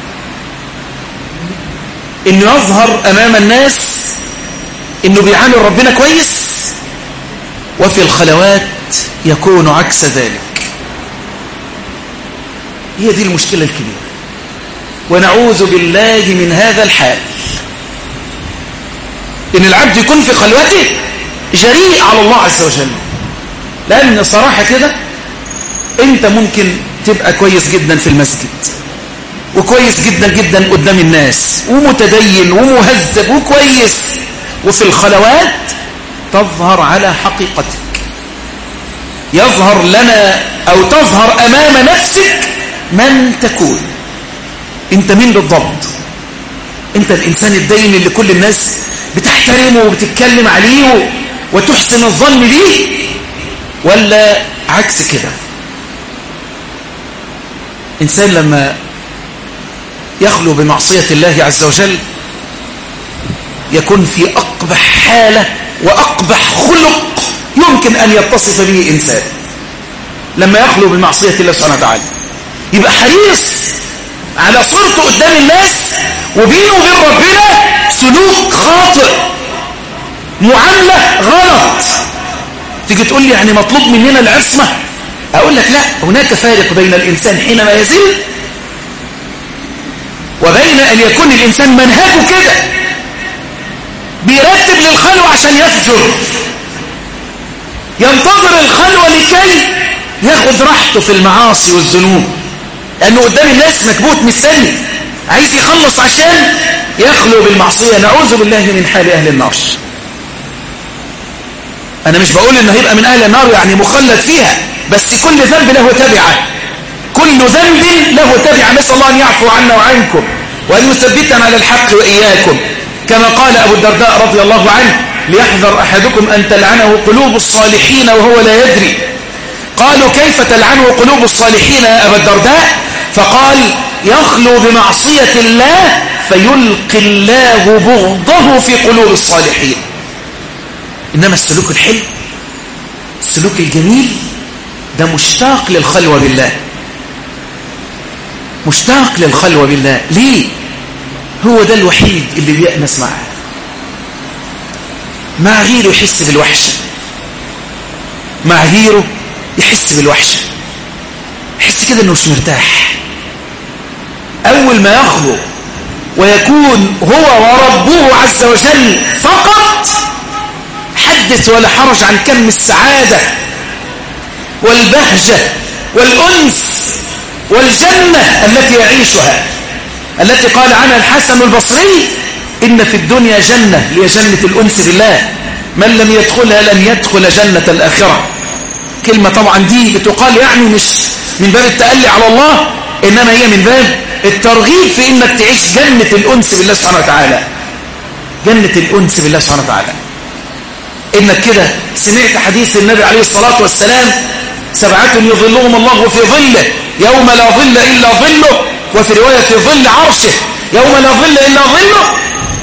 إنه يظهر أمام الناس إنه بيعامل ربنا كويس وفي الخلوات يكون عكس ذلك هي دي المشكلة الكبيرة ونعوذ بالله من هذا الحال إن العبد يكون في خلوته جريء على الله عز وجل لأن صراحة كده أنت ممكن تبقى كويس جدا في المسجد وكويس جدا جدا قدام الناس ومتدين ومهذب وكويس وفي الخلوات تظهر على حقيقتك يظهر لنا أو تظهر أمام نفسك من تكون انت مين بالضبط انت الإنسان الدين اللي كل الناس بتحترمه وبتتكلم عليه وتحسن الظن به ولا عكس كده إنسان لما يخلو بمعصية الله عز وجل يكون في أقبح حالة وأقبح خلق يمكن أن يتصف به إنسان لما يخلو بمعصية الله سبحانه وتعالى يبقى حريص على صورته قدام الناس وبينه وبين ربنا سلوك خاطئ معاملة غلط تيجي تقول لي يعني مطلوب مننا العصمة أقول لك لا هناك فارق بين الإنسان حينما يزل وبين أن يكون الإنسان منهجه كده بيرتب للخلوة عشان يفجر ينتظر الخلوة لكي ياخد راحته في المعاصي والذنوب لأنه قدام الناس مكبوت مستني عايز يخلص عشان يخلو بالمعصية نعوذ بالله من حال أهل النار أنا مش بقول إنه هيبقى من أهل النار يعني مخلد فيها بس كل ذنب له تبعة كل ذنب له تبعة نسأل الله أن يعفو عنا وعنكم وأن يثبتنا على الحق وإياكم كما قال أبو الدرداء رضي الله عنه ليحذر أحدكم أن تلعنه قلوب الصالحين وهو لا يدري قالوا كيف تلعنه قلوب الصالحين يا أبا الدرداء فقال يخلو بمعصية الله فيلقي الله بغضه في قلوب الصالحين إنما السلوك الحلو السلوك الجميل ده مشتاق للخلوة بالله مشتاق للخلوة بالله ليه هو ده الوحيد اللي بيأنس معاه مع غيره يحس بالوحشة مع غيره يحس بالوحشة يحس كده انه مش مرتاح اول ما يخلو ويكون هو وربه عز وجل فقط حدث ولا حرج عن كم السعادة والبهجة والأنس والجنة التي يعيشها التي قال عنها الحسن البصري إن في الدنيا جنة هي جنة الأنس بالله من لم يدخلها لن يدخل جنة الآخرة كلمة طبعا دي بتقال يعني مش من باب التألي على الله إنما هي من باب الترغيب في إنك تعيش جنة الأنس بالله سبحانه وتعالى جنة الأنس بالله سبحانه وتعالى إنك كده سمعت حديث النبي عليه الصلاة والسلام سبعة يظلهم الله في ظله يوم لا ظل إلا ظله وفي رواية في ظل عرشه يوم لا ظل إلا ظله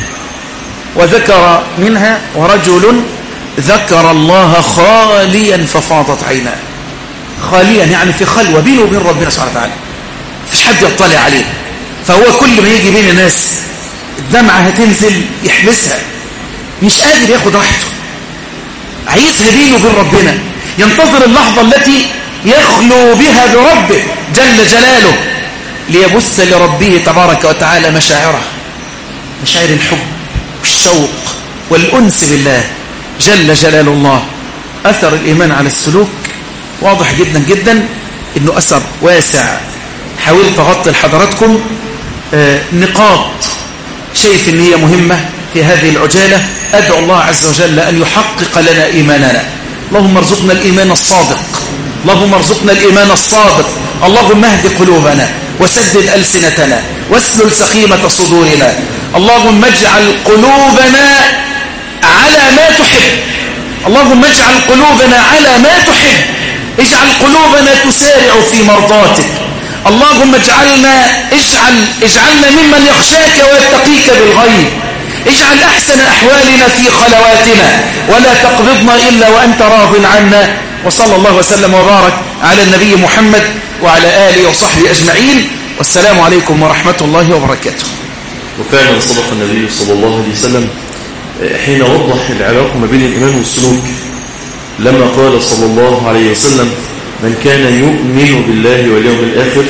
وذكر منها ورجل ذكر الله خاليا ففاضت عيناه خاليا يعني في خلوة بينه وبين ربنا سبحانه وتعالى مفيش حد يطلع عليه فهو كل ما يجي بين الناس الدمعة هتنزل يحبسها مش قادر ياخد راحته عايزها بينه وبين ربنا ينتظر اللحظة التي يخلو بها بربه جل جلاله ليبث لربه تبارك وتعالى مشاعره مشاعر الحب والشوق والأنس بالله جل جلال الله أثر الإيمان على السلوك واضح جدا جدا أنه أثر واسع حاولت أغطي لحضراتكم آه نقاط شايف أن هي مهمة في هذه العجالة أدعو الله عز وجل أن يحقق لنا إيماننا اللهم ارزقنا الإيمان الصادق اللهم ارزقنا الإيمان الصادق اللهم اهد قلوبنا وسدد ألسنتنا واسلل سخيمة صدورنا اللهم اجعل قلوبنا على ما تحب اللهم اجعل قلوبنا على ما تحب اجعل قلوبنا تسارع في مرضاتك اللهم اجعلنا اجعل اجعلنا ممن يخشاك ويتقيك بالغيب اجعل أحسن أحوالنا في خلواتنا ولا تقبضنا إلا وأنت راض عنا وصلى الله وسلم وبارك على النبي محمد وعلى آله وصحبه أجمعين والسلام عليكم ورحمة الله وبركاته وفعلا صدق النبي صلى الله عليه وسلم حين وضح العلاقة ما بين الإيمان والسلوك لما قال صلى الله عليه وسلم من كان يؤمن بالله واليوم الآخر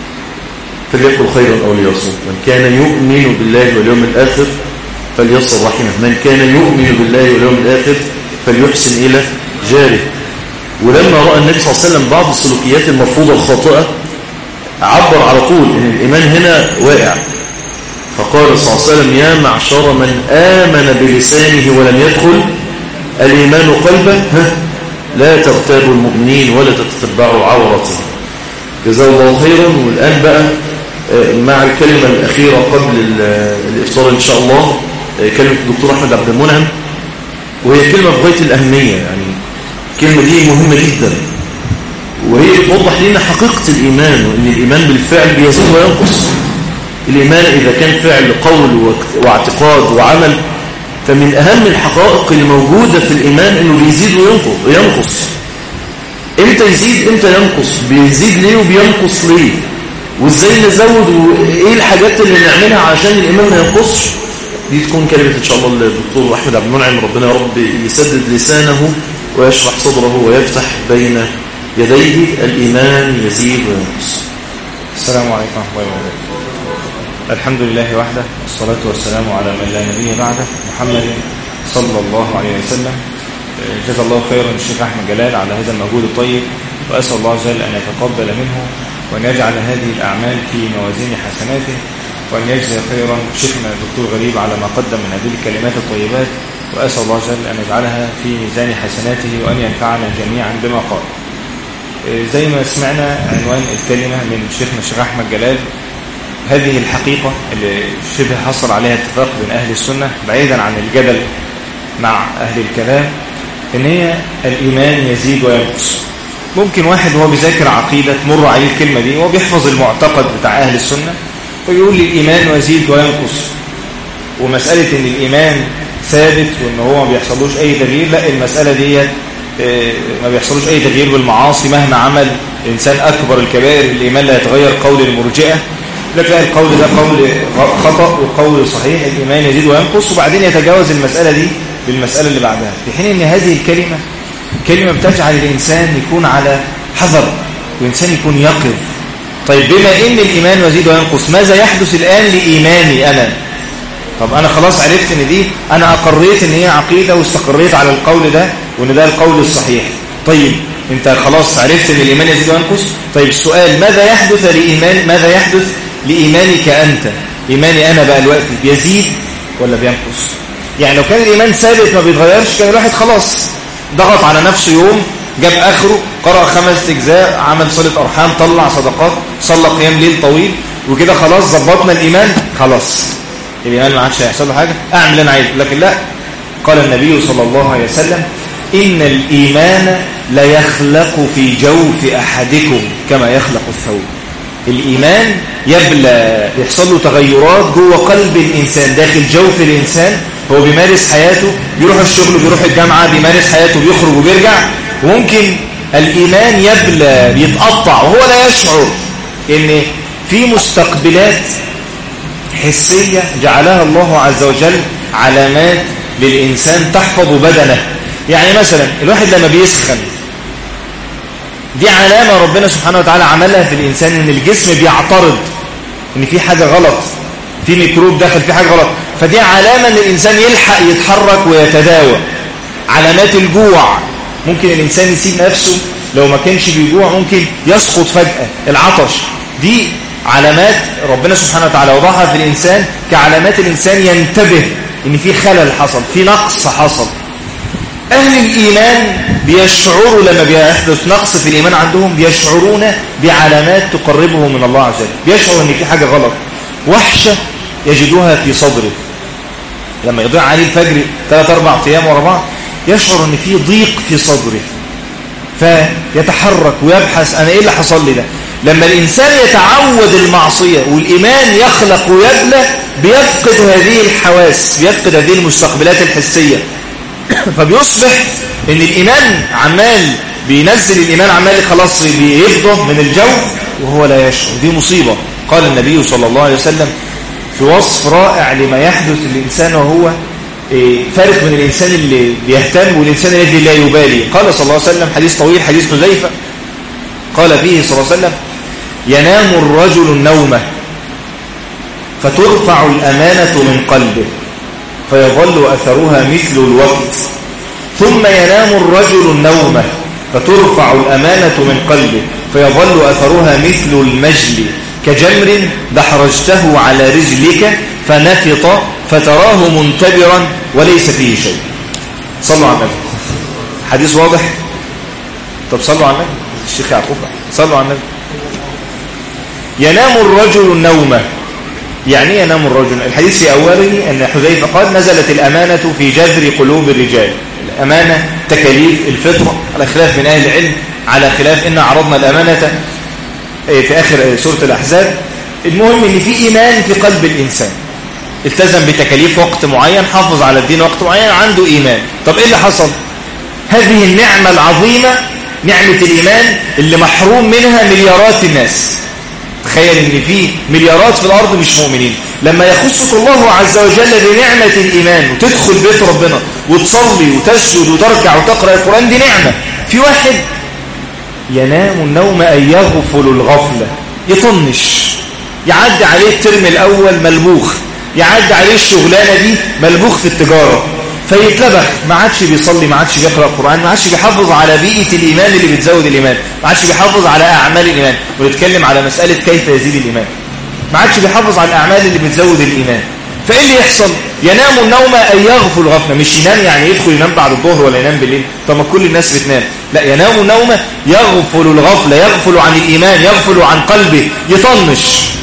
فليقل خيرا أو ليصوم من كان يؤمن بالله واليوم الآخر فليصل رحمه من كان يؤمن بالله واليوم الآخر فليحسن إلى جاره ولما رأى النبي صلى الله عليه وسلم بعض السلوكيات المرفوضة الخاطئة عبر على طول ان الإيمان هنا واقع فقال صلى الله عليه وسلم يا معشر من آمن بلسانه ولم يدخل الإيمان قلبه ها لا تغتابوا المؤمنين ولا تتتبعوا عورتهم جزاه الله خيرا والآن بقى مع الكلمة الأخيرة قبل الإفطار إن شاء الله كلمة الدكتور أحمد عبد المنعم وهي كلمة بغاية الأهمية يعني الكلمة دي مهمة جدا وهي توضح لنا حقيقة الإيمان وأن الإيمان بالفعل بيزيد وينقص الإيمان إذا كان فعل قول واعتقاد وعمل فمن أهم الحقائق الموجودة في الإيمان أنه بيزيد وينقص إمتى يزيد إمتى ينقص بيزيد ليه وبينقص ليه وإزاي نزود وإيه الحاجات اللي نعملها عشان الإيمان ما ينقصش دي تكون كلمة إن شاء الله للدكتور أحمد عبد المنعم ربنا يا رب يسدد لسانه ويشرح صدره ويفتح بين يديه الإيمان يزيد وينقص السلام عليكم ورحمة الله وبركاته الحمد لله وحده والصلاة والسلام على من لا نبي بعده محمد صلى الله عليه وسلم جزا الله خيرا الشيخ أحمد جلال على هذا المجهود الطيب وأسأل الله عز وجل أن يتقبل منه وأن يجعل هذه الأعمال في موازين حسناته وأن يجزي خيرا شيخنا الدكتور غريب على ما قدم من هذه الكلمات الطيبات وأسأل الله عز وجل أن يجعلها في ميزان حسناته وأن ينفعنا جميعا بما قال زي ما سمعنا عنوان الكلمة من شيخنا الشيخ أحمد جلال هذه الحقيقة اللي شبه حصل عليها اتفاق بين أهل السنة بعيدا عن الجدل مع أهل الكلام إن هي الإيمان يزيد وينقص ممكن واحد وهو بيذاكر عقيدة تمر عليه الكلمة دي وهو بيحفظ المعتقد بتاع أهل السنة فيقول لي الإيمان يزيد وينقص ومسألة إن الإيمان ثابت وإن هو ما بيحصلوش أي تغيير لا المسألة دي ما بيحصلوش أي تغيير بالمعاصي مهما عمل إنسان أكبر الكبائر الإيمان لا يتغير قول المرجئة لك لا القول ده قول خطأ وقول صحيح الإيمان يزيد وينقص وبعدين يتجاوز المسألة دي بالمسألة اللي بعدها في حين أن هذه الكلمة كلمة بتجعل الإنسان يكون على حذر وإنسان يكون يقظ طيب بما إن الإيمان يزيد وينقص ماذا يحدث الآن لإيماني أنا طب أنا خلاص عرفت إن دي أنا أقريت إن هي عقيدة واستقريت على القول ده وإن ده القول الصحيح طيب أنت خلاص عرفت إن الإيمان يزيد وينقص طيب السؤال ماذا يحدث لإيمان ماذا يحدث لإيمانك أنت إيماني أنا بقى الوقت بيزيد ولا بينقص يعني لو كان الإيمان ثابت ما بيتغيرش كان الواحد خلاص ضغط على نفسه يوم جاب آخره قرأ خمس أجزاء عمل صلة أرحام طلع صدقات صلى قيام ليل طويل وكده خلاص ظبطنا الإيمان خلاص الإيمان ما عادش هيحصل له حاجة أعمل اللي أنا عايزه لكن لا قال النبي صلى الله عليه وسلم إن الإيمان ليخلق في جوف أحدكم كما يخلق الثوب الإيمان يبلى يحصل له تغيرات جوه قلب الإنسان داخل جوف الإنسان هو بيمارس حياته بيروح الشغل بيروح الجامعة بيمارس حياته بيخرج وبيرجع وممكن الإيمان يبلى بيتقطع وهو لا يشعر إن في مستقبلات حسية جعلها الله عز وجل علامات للإنسان تحفظ بدنه يعني مثلا الواحد لما بيسخن دي علامة ربنا سبحانه وتعالى عملها في الإنسان إن الجسم بيعترض إن في حاجة غلط في ميكروب دخل في حاجة غلط فدي علامة إن الإنسان يلحق يتحرك ويتداوى علامات الجوع ممكن الإنسان يسيب نفسه لو ما كانش بيجوع ممكن يسقط فجأة العطش دي علامات ربنا سبحانه وتعالى وضعها في الإنسان كعلامات الإنسان ينتبه إن في خلل حصل في نقص حصل أهل الإيمان بيشعروا لما بيحدث نقص في الإيمان عندهم بيشعرون بعلامات تقربهم من الله عز وجل بيشعروا أن في حاجة غلط وحشة يجدوها في صدره لما يضيع عليه الفجر ثلاث أربع أيام ورا بعض يشعر أن في ضيق في صدره فيتحرك ويبحث أنا إيه اللي حصل لي ده لما الإنسان يتعود المعصية والإيمان يخلق ويبلى بيفقد هذه الحواس بيفقد هذه المستقبلات الحسية فبيصبح ان الإيمان عمال بينزل الإيمان عمال خلاص بيفضه من الجو وهو لا يشعر دي مصيبة قال النبي صلى الله عليه وسلم في وصف رائع لما يحدث للإنسان وهو فارق من الإنسان اللي بيهتم والإنسان الذي لا يبالي قال صلى الله عليه وسلم حديث طويل حديث حذيفة قال فيه صلى الله عليه وسلم ينام الرجل النومة فترفع الأمانة من قلبه فيظل أثرها مثل الوقت ثم ينام الرجل النومة فترفع الأمانة من قلبه فيظل أثرها مثل المجل كجمر دحرجته على رجلك فنفط فتراه منتبرا وليس فيه شيء صلوا على النبي حديث واضح طب صلوا على النبي الشيخ يعقوب صلوا على النبي ينام الرجل النوم يعني ينام الرجل الحديث في أوله أن حذيفة قال نزلت الأمانة في جذر قلوب الرجال الأمانة تكاليف الفطرة على خلاف من أهل العلم على خلاف إن عرضنا الأمانة في آخر سورة الأحزاب المهم أن في إيمان في قلب الإنسان التزم بتكاليف وقت معين حافظ على الدين وقت معين عنده إيمان طب إيه اللي حصل هذه النعمة العظيمة نعمة الإيمان اللي محروم منها مليارات الناس تخيل ان في مليارات في الارض مش مؤمنين لما يخصك الله عز وجل بنعمة الايمان وتدخل بيت ربنا وتصلي وتسجد وتركع وتقرأ القرآن دي نعمة في واحد ينام النوم أن يغفل الغفلة يطنش يعدي عليه الترم الأول ملبوخ يعدي عليه الشغلانة دي ملبوخ في التجارة فيتلبخ ما عادش بيصلي ما عادش بيقرأ القرآن ما عادش بيحافظ على بيئة الإيمان اللي بتزود الإيمان ما عادش بيحافظ على أعمال الإيمان ونتكلم على مسألة كيف يزيد الإيمان ما عادش بيحافظ على الأعمال اللي بتزود الإيمان فإيه اللي يحصل ينام النوم أن يغفل غفلة مش ينام يعني يدخل ينام بعد الظهر ولا ينام بالليل طب ما كل الناس بتنام لا ينام النوم يغفل الغفلة يغفل عن الإيمان يغفل عن قلبه يطنش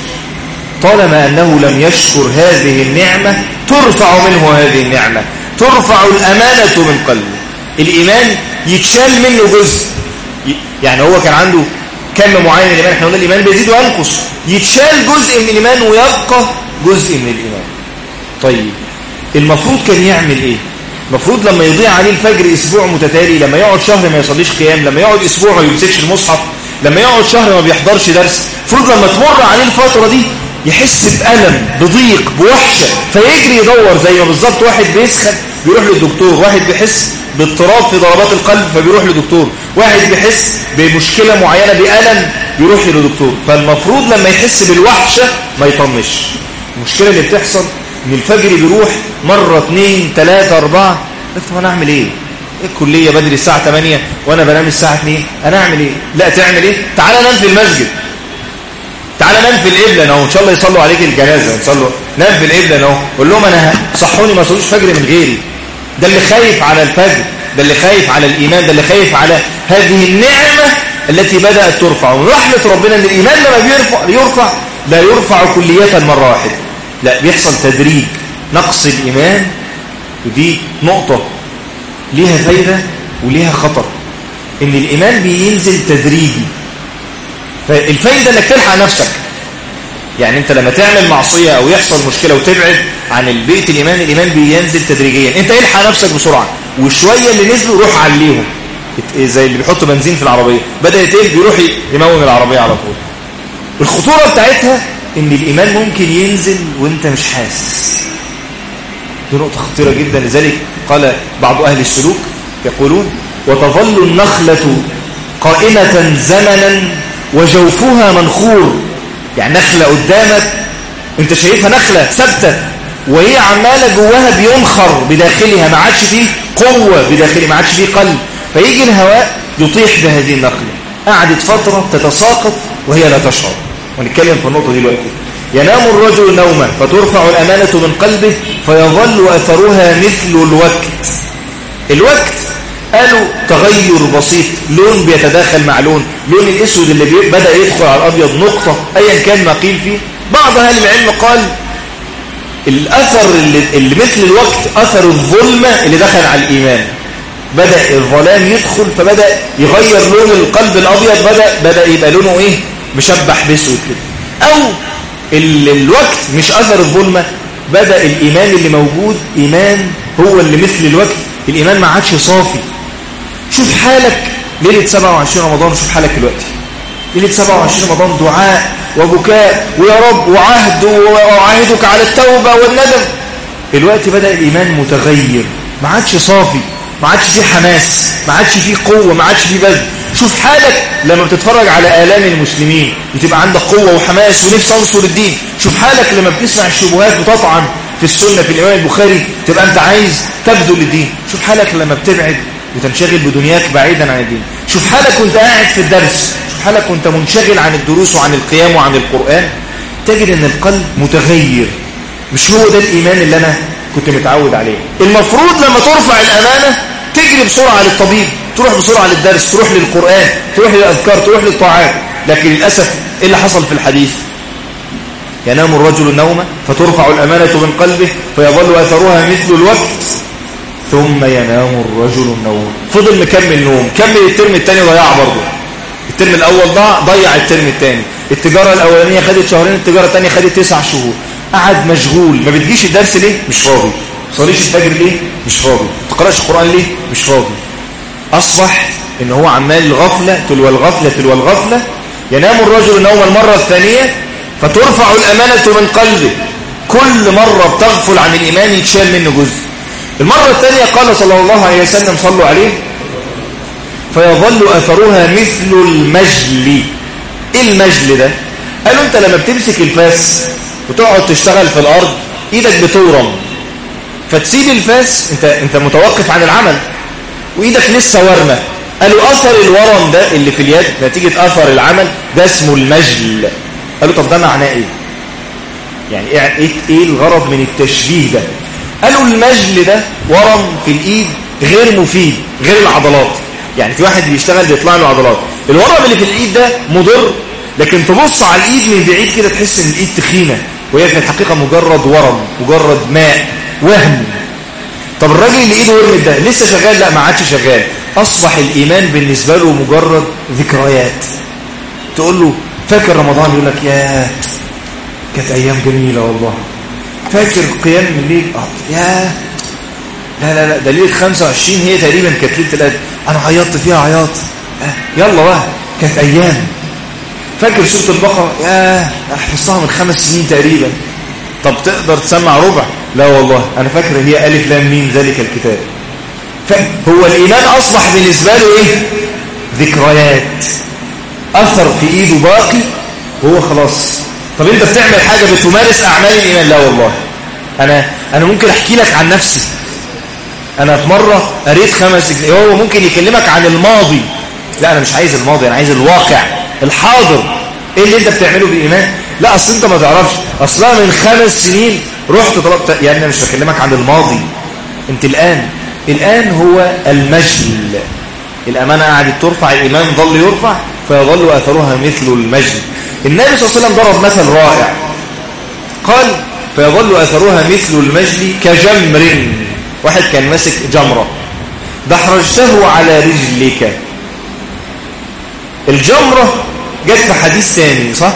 طالما أنه لم يشكر هذه النعمة ترفع منه هذه النعمة ترفع الأمانة من قلبه الإيمان يتشال منه جزء يعني هو كان عنده كم معين من الإيمان احنا قلنا الإيمان بيزيد وينقص يتشال جزء من الإيمان ويبقى جزء من الإيمان طيب المفروض كان يعمل إيه المفروض لما يضيع عليه الفجر أسبوع متتالي لما يقعد شهر ما يصليش قيام لما يقعد أسبوع ما يمسكش المصحف لما يقعد شهر ما بيحضرش درس المفروض لما تمر عليه الفترة دي يحس بألم بضيق بوحشة فيجري يدور زي ما بالظبط واحد بيسخن بيروح للدكتور واحد بيحس باضطراب في ضربات القلب فبيروح لدكتور واحد بيحس بمشكلة معينة بألم بيروح لدكتور فالمفروض لما يحس بالوحشة ما يطنش المشكلة اللي بتحصل ان الفجر بيروح مرة اتنين تلاتة اربعة طب انا اعمل ايه الكلية بدري الساعة 8 وانا بنام الساعة 2 انا اعمل ايه لا تعمل ايه تعالى نام في المسجد تعالى نام في القبلة اهو ان شاء الله يصلوا عليك الجنازة يصلوا نام في القبلة اهو قول لهم انا صحوني ما صلوش فجر من غيري ده اللي خايف على الفجر ده اللي خايف على الإيمان ده اللي خايف على هذه النعمة التي بدأت ترفع ورحمة ربنا ان الإيمان لما بيرفع يرفع لا يرفع كلية مرة واحدة لا بيحصل تدريج نقص الإيمان ودي نقطة ليها فايدة وليها خطر ان الإيمان بينزل تدريجي فالفايدة انك تلحق نفسك يعني انت لما تعمل معصية او يحصل مشكلة وتبعد عن البيت الايمان الايمان بينزل تدريجيا انت الحق نفسك بسرعة وشوية اللي نزلوا روح عليهم زي اللي بيحط بنزين في العربية بدأ يتقل بيروح يموم العربية على طول الخطورة بتاعتها ان الايمان ممكن ينزل وانت مش حاسس دي نقطة خطيرة جدا لذلك قال بعض اهل السلوك يقولون وتظل النخلة قائمة زمنا وجوفها منخور يعني نخلة قدامك انت شايفها نخلة ثابتة وهي عمالة جواها بينخر بداخلها ما عادش فيه قوة بداخلها ما عادش فيه قلب فيجي الهواء يطيح بهذه النخلة قعدت فترة تتساقط وهي لا تشعر ونتكلم في النقطة دي دلوقتي ينام الرجل نوما فترفع الأمانة من قلبه فيظل أثرها مثل الوقت الوقت قالوا تغير بسيط لون بيتداخل مع لون لون الاسود اللي بي- بدأ يدخل على الابيض نقطة ايا كان ما قيل فيه بعض اهل العلم قال الاثر اللي, اللي مثل الوقت اثر الظلمة اللي دخل على الايمان بدأ الظلام يدخل فبدأ يغير لون القلب الابيض بدأ بدأ يبقى لونه ايه مشبح باسود كده او ال- الوقت مش اثر الظلمة بدأ الايمان اللي موجود ايمان هو اللي مثل الوقت الايمان ما عادش صافي شوف حالك ليلة 27 رمضان شوف حالك دلوقتي ليلة 27 رمضان دعاء وبكاء ويا رب وعهد وعهدك على التوبة والندم الوقت بدأ الإيمان متغير ما عادش صافي ما عادش فيه حماس ما عادش فيه قوة ما عادش فيه بذل شوف حالك لما بتتفرج على آلام المسلمين بتبقى عندك قوة وحماس ونفس أنصر الدين شوف حالك لما بتسمع الشبهات بتطعن في السنة في الإمام البخاري تبقى أنت عايز تبذل للدين شوف حالك لما بتبعد وتنشغل بدنياك بعيدا عن الدين شوف حالك وانت قاعد في الدرس شوف حالك وانت منشغل عن الدروس وعن القيام وعن القرآن تجد ان القلب متغير مش هو ده الإيمان اللي أنا كنت متعود عليه المفروض لما ترفع الأمانة تجري بسرعة للطبيب تروح بسرعة للدرس تروح للقرآن تروح للأذكار تروح للطاعات لكن للأسف إيه اللي حصل في الحديث ينام الرجل النوم فترفع الأمانة من قلبه فيظل أثرها مثل الوقت ثم ينام الرجل النوم فضل مكمل نوم كمل الترم الثاني ضياع برضه الترم الأول ضاع ضيع الترم الثاني التجارة الأولانية خدت شهرين التجارة الثانية خدت تسع شهور قعد مشغول ما بتجيش الدرس ليه مش فاضي صليش الفجر ليه مش فاضي تقراش القرآن ليه مش فاضي أصبح إن هو عمال الغفلة تلو الغفلة تلو الغفلة ينام الرجل النوم المرة الثانية فترفع الأمانة من قلبه كل مرة بتغفل عن الإيمان يتشال منه جزء المرة الثانية قال صلى الله عليه وسلم صلوا عليه فيظل أثرها مثل المجل إيه المجل ده قالوا أنت لما بتمسك الفاس وتقعد تشتغل في الأرض إيدك بتورم فتسيب الفاس أنت, انت متوقف عن العمل وإيدك لسه ورمة قالوا أثر الورم ده اللي في اليد نتيجة أثر العمل ده اسمه المجل قالوا طب ده معناه إيه يعني إيه, إيه, إيه الغرض من التشبيه ده قالوا المجل ده ورم في الإيد غير مفيد غير العضلات يعني في واحد بيشتغل بيطلع له عضلات الورم اللي في الإيد ده مضر لكن تبص على الإيد من بعيد كده تحس إن الإيد تخينة وهي في الحقيقة مجرد ورم مجرد ماء وهم طب الراجل اللي ايده ورمت ده لسه شغال لا ما عادش شغال اصبح الايمان بالنسبه له مجرد ذكريات تقول له فاكر رمضان يقول لك يا كانت ايام جميله والله فاكر قيام الليل اه يا لا لا لا ده ليله 25 هي تقريبا كانت ليله القدر انا عيطت فيها عياط آه يلا بقى كانت ايام فاكر سوره البقره يا حفظتها من خمس سنين تقريبا طب تقدر تسمع ربع لا والله أنا فاكر هي ألف لام ميم ذلك الكتاب فهو الإيمان أصبح بالنسبة له إيه ذكريات أثر في إيده باقي وهو خلاص طب أنت بتعمل حاجة بتمارس أعمال الإيمان لا والله أنا, أنا ممكن أحكي لك عن نفسي أنا في مرة قريت خمس هو ممكن يكلمك عن الماضي لا أنا مش عايز الماضي أنا عايز الواقع الحاضر إيه اللي أنت بتعمله بالإيمان لا أصل أنت ما تعرفش أصلا من خمس سنين رحت طلبت يعني أنا مش بكلمك عن الماضي أنت الآن الآن هو المجل الأمانة قعدت ترفع الإيمان ظل يرفع فيظل أثرها مثل المجل النبي صلى الله عليه وسلم ضرب مثل رائع قال فيظل أثرها مثل المجل كجمر واحد كان ماسك جمرة دحرجته على رجلك الجمرة جت في حديث ثاني صح؟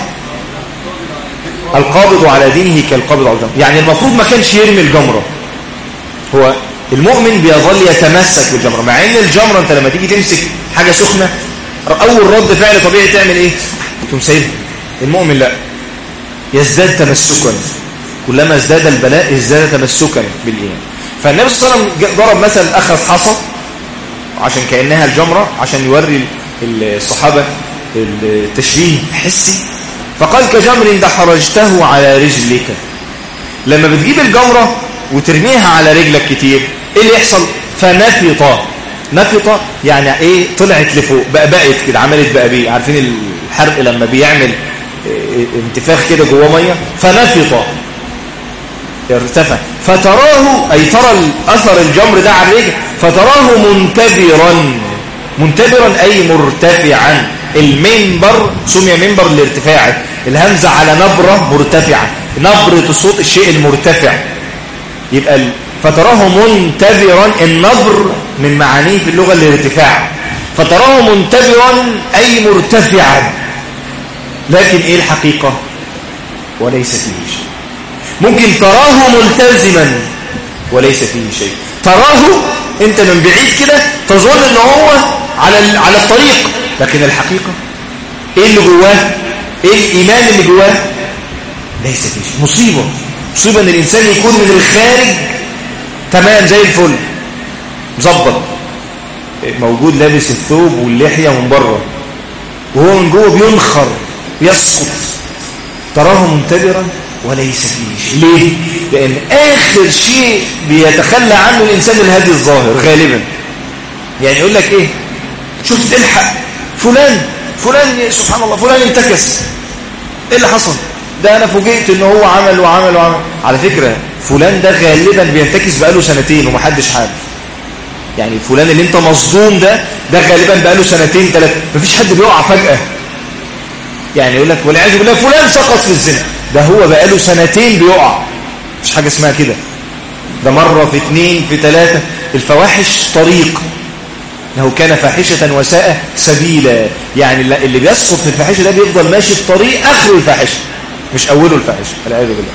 القابض على دينه كالقابض على الجمرة يعني المفروض ما كانش يرمي الجمرة هو المؤمن بيظل يتمسك بالجمرة مع ان الجمرة انت لما تيجي تمسك حاجة سخنة اول رد فعل طبيعي تعمل ايه تقوم سايبها المؤمن لا يزداد تمسكا كلما ازداد البلاء ازداد تمسكا بالايمان فالنبي صلى الله عليه وسلم ضرب مثل اخذ حصى عشان كانها الجمرة عشان يوري الصحابة التشبيه الحسي فقال كجمر دحرجته على رجلك لما بتجيب الجمرة وترميها على رجلك كتير ايه اللي يحصل فنفط نفط يعني ايه طلعت لفوق بقبقت كده عملت بقبيه عارفين الحرق لما بيعمل انتفاخ كده جوه ميه فنفط ارتفع فتراه أي ترى أثر الجمر ده على الرجل فتراه منتبرا منتبرا أي مرتفعا المنبر سمي منبر لارتفاعه الهمزة على نبرة مرتفعة نبرة صوت الشيء المرتفع يبقى ال... فتراه منتبرا النبر من معانيه في اللغة الارتفاع فتراه منتبرا أي مرتفعا لكن إيه الحقيقة وليس فيه شيء ممكن تراه ملتزما وليس فيه شيء تراه انت من بعيد كده تظن ان هو على على الطريق لكن الحقيقة ايه اللي جواه ايه الايمان اللي جواه ليس فيه شيء مصيبة مصيبة ان الانسان يكون من الخارج تمام زي الفل مظبط موجود لابس الثوب واللحية من بره وهو من جوه بينخر يسقط تراه منتبرا وليس فيه شيء ليه؟ لأن آخر شيء بيتخلى عنه الإنسان الهادي الظاهر غالبا يعني يقول لك إيه شفت الحق فلان فلان سبحان الله فلان انتكس إيه اللي حصل ده أنا فوجئت إن هو عمل وعمل وعمل على فكرة فلان ده غالبا بينتكس بقاله سنتين ومحدش عارف يعني فلان اللي انت مصدوم ده ده غالبا بقاله سنتين ثلاثة مفيش حد بيقع فجأة يعني يقول لك والعياذ بالله فلان سقط في الزنا ده هو بقاله سنتين بيقع مفيش حاجة اسمها كده ده مرة في اتنين في ثلاثة الفواحش طريق انه كان فاحشة وساء سبيلا يعني اللي بيسقط في الفاحشة ده بيفضل ماشي في طريق اخره الفاحشة مش اوله الفاحشة والعياذ بالله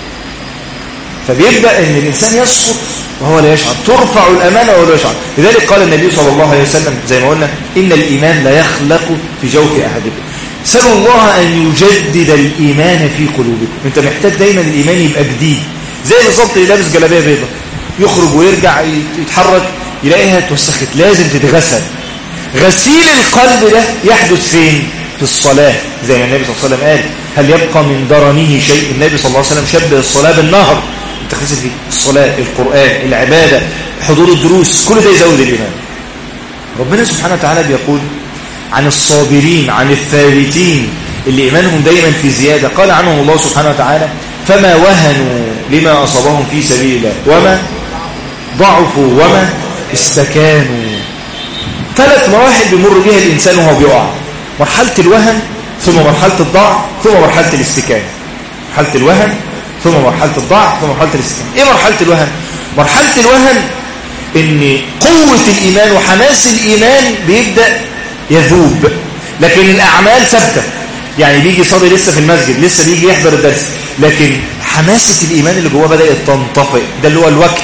فبيبدأ ان الانسان يسقط وهو لا يشعر ترفع الامانة وهو لا يشعر لذلك قال النبي صلى الله عليه وسلم زي ما قلنا ان الايمان لا يخلق في جوف احدكم سألوا الله أن يجدد الإيمان في قلوبكم أنت محتاج دايما الإيمان يبقى جديد زي بالظبط اللي لابس جلابيه بيضاء يخرج ويرجع يتحرك يلاقيها اتوسخت لازم تتغسل غسيل القلب ده يحدث فين في الصلاة زي ما النبي صلى الله عليه وسلم قال هل يبقى من درنه شيء النبي صلى الله عليه وسلم شبه الصلاة بالنهر انت غسل فيه الصلاة القرآن العبادة حضور الدروس كل ده يزود الإيمان ربنا سبحانه وتعالى بيقول عن الصابرين عن الثابتين اللي إيمانهم دايما في زيادة قال عنهم الله سبحانه وتعالى فما وهنوا لما أصابهم في سبيل الله وما ضعفوا وما استكانوا ثلاث مراحل بيمر بها الإنسان وهو بيقع مرحلة الوهن ثم مرحلة الضعف ثم مرحلة الاستكانة مرحلة الوهن ثم مرحلة الضعف ثم مرحلة الاستكانة ايه مرحلة الوهن مرحلة الوهن ان قوة الإيمان وحماس الإيمان بيبدأ يذوب لكن الأعمال ثابته يعني بيجي يصلي لسه في المسجد لسه بيجي يحضر الدرس لكن حماسة الإيمان اللي جواه بدأت تنطفئ ده اللي هو الوقت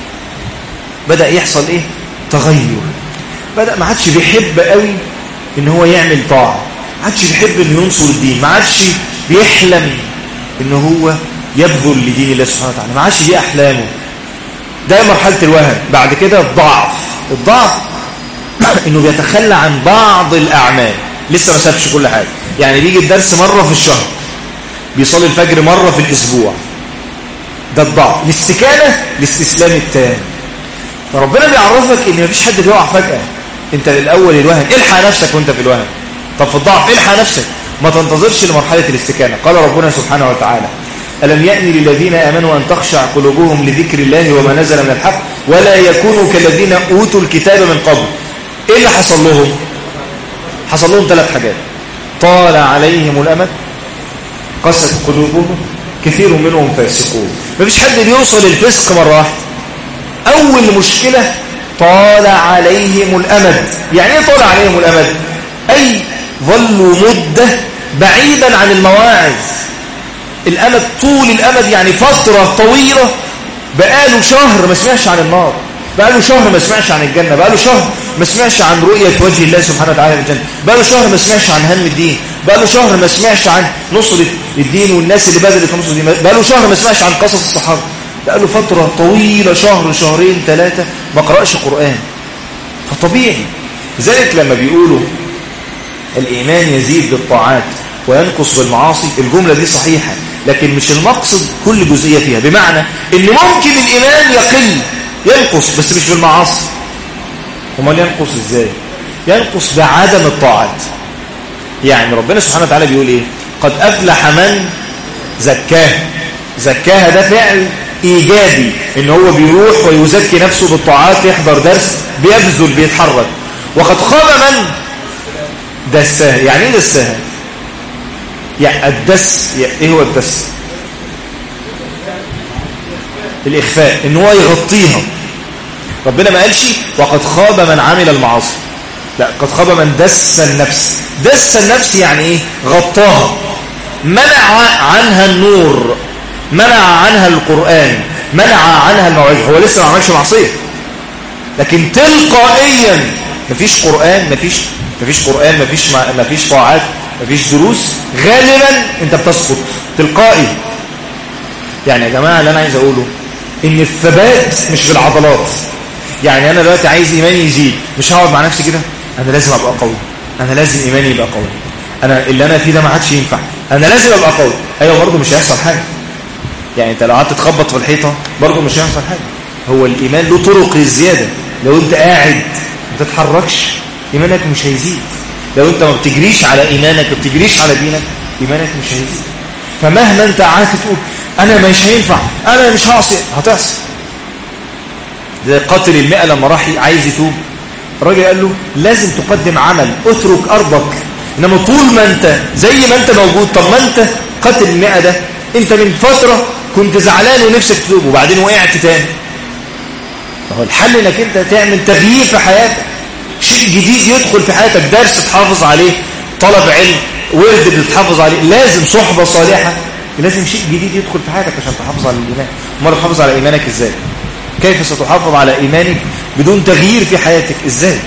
بدأ يحصل إيه تغير بدأ ما عادش بيحب قوي إن هو يعمل طاعة ما عادش بيحب إنه ينصر الدين ما عادش بيحلم إن هو يبذل لدين الله سبحانه وتعالى ما عادش دي أحلامه ده مرحلة الوهن بعد كده الضعف الضعف انه بيتخلى عن بعض الاعمال لسه ما سابش كل حاجه يعني بيجي الدرس مره في الشهر بيصلي الفجر مره في الاسبوع ده الضعف الاستكانه الاستسلام التام فربنا بيعرفك ان مفيش حد بيقع فجاه انت الاول الوهن الحق نفسك وانت في الوهن طب في الضعف الحق نفسك ما تنتظرش لمرحله الاستكانه قال ربنا سبحانه وتعالى ألم يأن للذين آمنوا أن تخشع قلوبهم لذكر الله وما نزل من الحق ولا يكونوا كالذين أوتوا الكتاب من قبل ايه اللي حصل لهم حصل لهم ثلاث حاجات طال عليهم الامد قست قلوبهم كثير منهم فاسقون مفيش حد بيوصل للفسق مره واحده اول مشكله طال عليهم الامد يعني ايه طال عليهم الامد اي ظلوا مده بعيدا عن المواعظ الامد طول الامد يعني فتره طويله بقاله شهر ما سمعش عن النار بقاله شهر ما سمعش عن الجنة بقاله شهر ما سمعش عن رؤية وجه الله سبحانه وتعالى في الجنة بقاله شهر ما سمعش عن هم الدين بقاله شهر ما سمعش عن نصرة الدين والناس اللي بذلت نصرة الدين بقاله شهر ما سمعش عن قصص الصحابة بقاله فترة طويلة شهر شهرين ثلاثة ما قرأش قرآن فطبيعي لذلك لما بيقولوا الإيمان يزيد بالطاعات وينقص بالمعاصي الجملة دي صحيحة لكن مش المقصد كل جزئية فيها بمعنى ان ممكن الإيمان يقل ينقص بس مش بالمعاصي امال ينقص ازاي ينقص بعدم الطاعات يعني ربنا سبحانه وتعالى بيقول ايه قد افلح من زكاها زكاها ده فعل إيجابي إن هو بيروح ويزكي نفسه بالطاعات يحضر درس بيبذل بيتحرك وقد خاب من دساها يعني ايه دساها يعني الدس يعني ايه هو الدس الإخفاء إن هو يغطيها ربنا ما قالش وقد خاب من عمل المعاصي لا قد خاب من دس النفس دس النفس يعني ايه غطاها منع عنها النور منع عنها القرآن منع عنها الموعظة هو لسه ما عملش معصية لكن تلقائيا مفيش قرآن مفيش مفيش قرآن مفيش مفيش طاعات مفيش دروس غالبا انت بتسقط تلقائي يعني يا جماعة اللي انا عايز اقوله ان الثبات مش في العضلات يعني انا دلوقتي عايز ايماني يزيد مش هقعد مع نفسي كده انا لازم ابقى قوي انا لازم ايماني يبقى قوي انا اللي انا فيه ده ما عادش ينفع انا لازم ابقى قوي ايوه برضه مش هيحصل حاجه يعني انت لو قعدت تخبط في الحيطه برضه مش هيحصل حاجه هو الايمان له طرق للزياده لو انت قاعد ما تتحركش ايمانك مش هيزيد لو انت ما بتجريش على ايمانك ما بتجريش على دينك ايمانك مش هيزيد فمهما انت قعدت تقول انا مش هينفع انا مش هعصي هتعصي زي قاتل المئة لما راح عايز يتوب الراجل قال له لازم تقدم عمل اترك ارضك انما طول ما انت زي ما انت موجود طب ما انت قاتل المئة ده انت من فترة كنت زعلان ونفسك تتوب وبعدين وقعت تاني هو الحل انك انت تعمل تغيير في حياتك شيء جديد يدخل في حياتك درس تحافظ عليه طلب علم ورد بتحافظ عليه لازم صحبة صالحة لازم شيء جديد يدخل في حياتك عشان تحافظ على الإيمان امال تحافظ على إيمانك إزاي كيف ستحافظ على إيمانك بدون تغيير في حياتك إزاي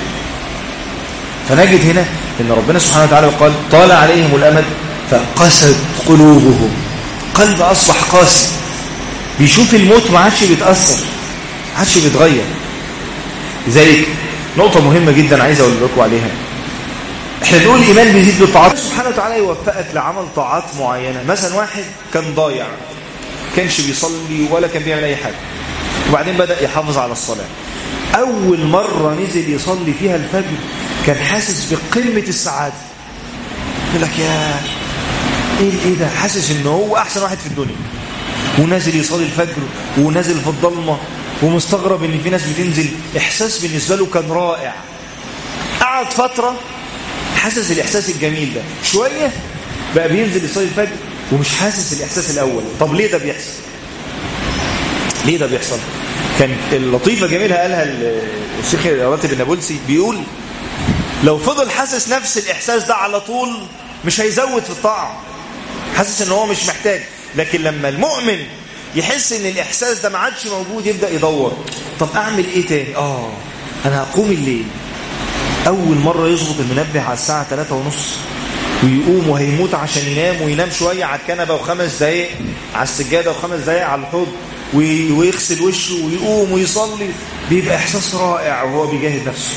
فنجد هنا إن ربنا سبحانه وتعالى قال طال عليهم الأمد فقست قلوبهم قلب أصبح قاسي بيشوف الموت ما عادش بيتأثر ما عادش بيتغير لذلك نقطة مهمة جدا عايز أقول لكم عليها احنا بنقول الإيمان بيزيد بالطاعات سبحانه وتعالى يوفقك لعمل طاعات معينة مثلا واحد كان ضايع كانش بيصلي ولا كان بيعمل أي حاجة وبعدين بدأ يحافظ على الصلاة أول مرة نزل يصلي فيها الفجر كان حاسس بقمة السعادة يقول لك يا ايه ايه ده حاسس ان هو احسن واحد في الدنيا ونازل يصلي الفجر ونازل في الضلمه ومستغرب ان في ناس بتنزل احساس بالنسبه له كان رائع قعد فتره حاسس الاحساس الجميل ده شويه بقى بينزل يصلي الفجر ومش حاسس الاحساس الاول طب ليه ده بيحصل ليه ده بيحصل كان اللطيفه جميله قالها الشيخ راتب النابلسي بيقول لو فضل حاسس نفس الاحساس ده على طول مش هيزود في الطاعه حاسس ان هو مش محتاج لكن لما المؤمن يحس ان الاحساس ده ما عادش موجود يبدا يدور طب اعمل ايه تاني اه انا هقوم الليل اول مره يظبط المنبه على الساعه 3 ونص ويقوم وهيموت عشان ينام وينام شويه على الكنبه وخمس دقايق على السجاده وخمس دقايق على الحوض ويغسل وشه ويقوم ويصلي بيبقى احساس رائع وهو بيجاهد نفسه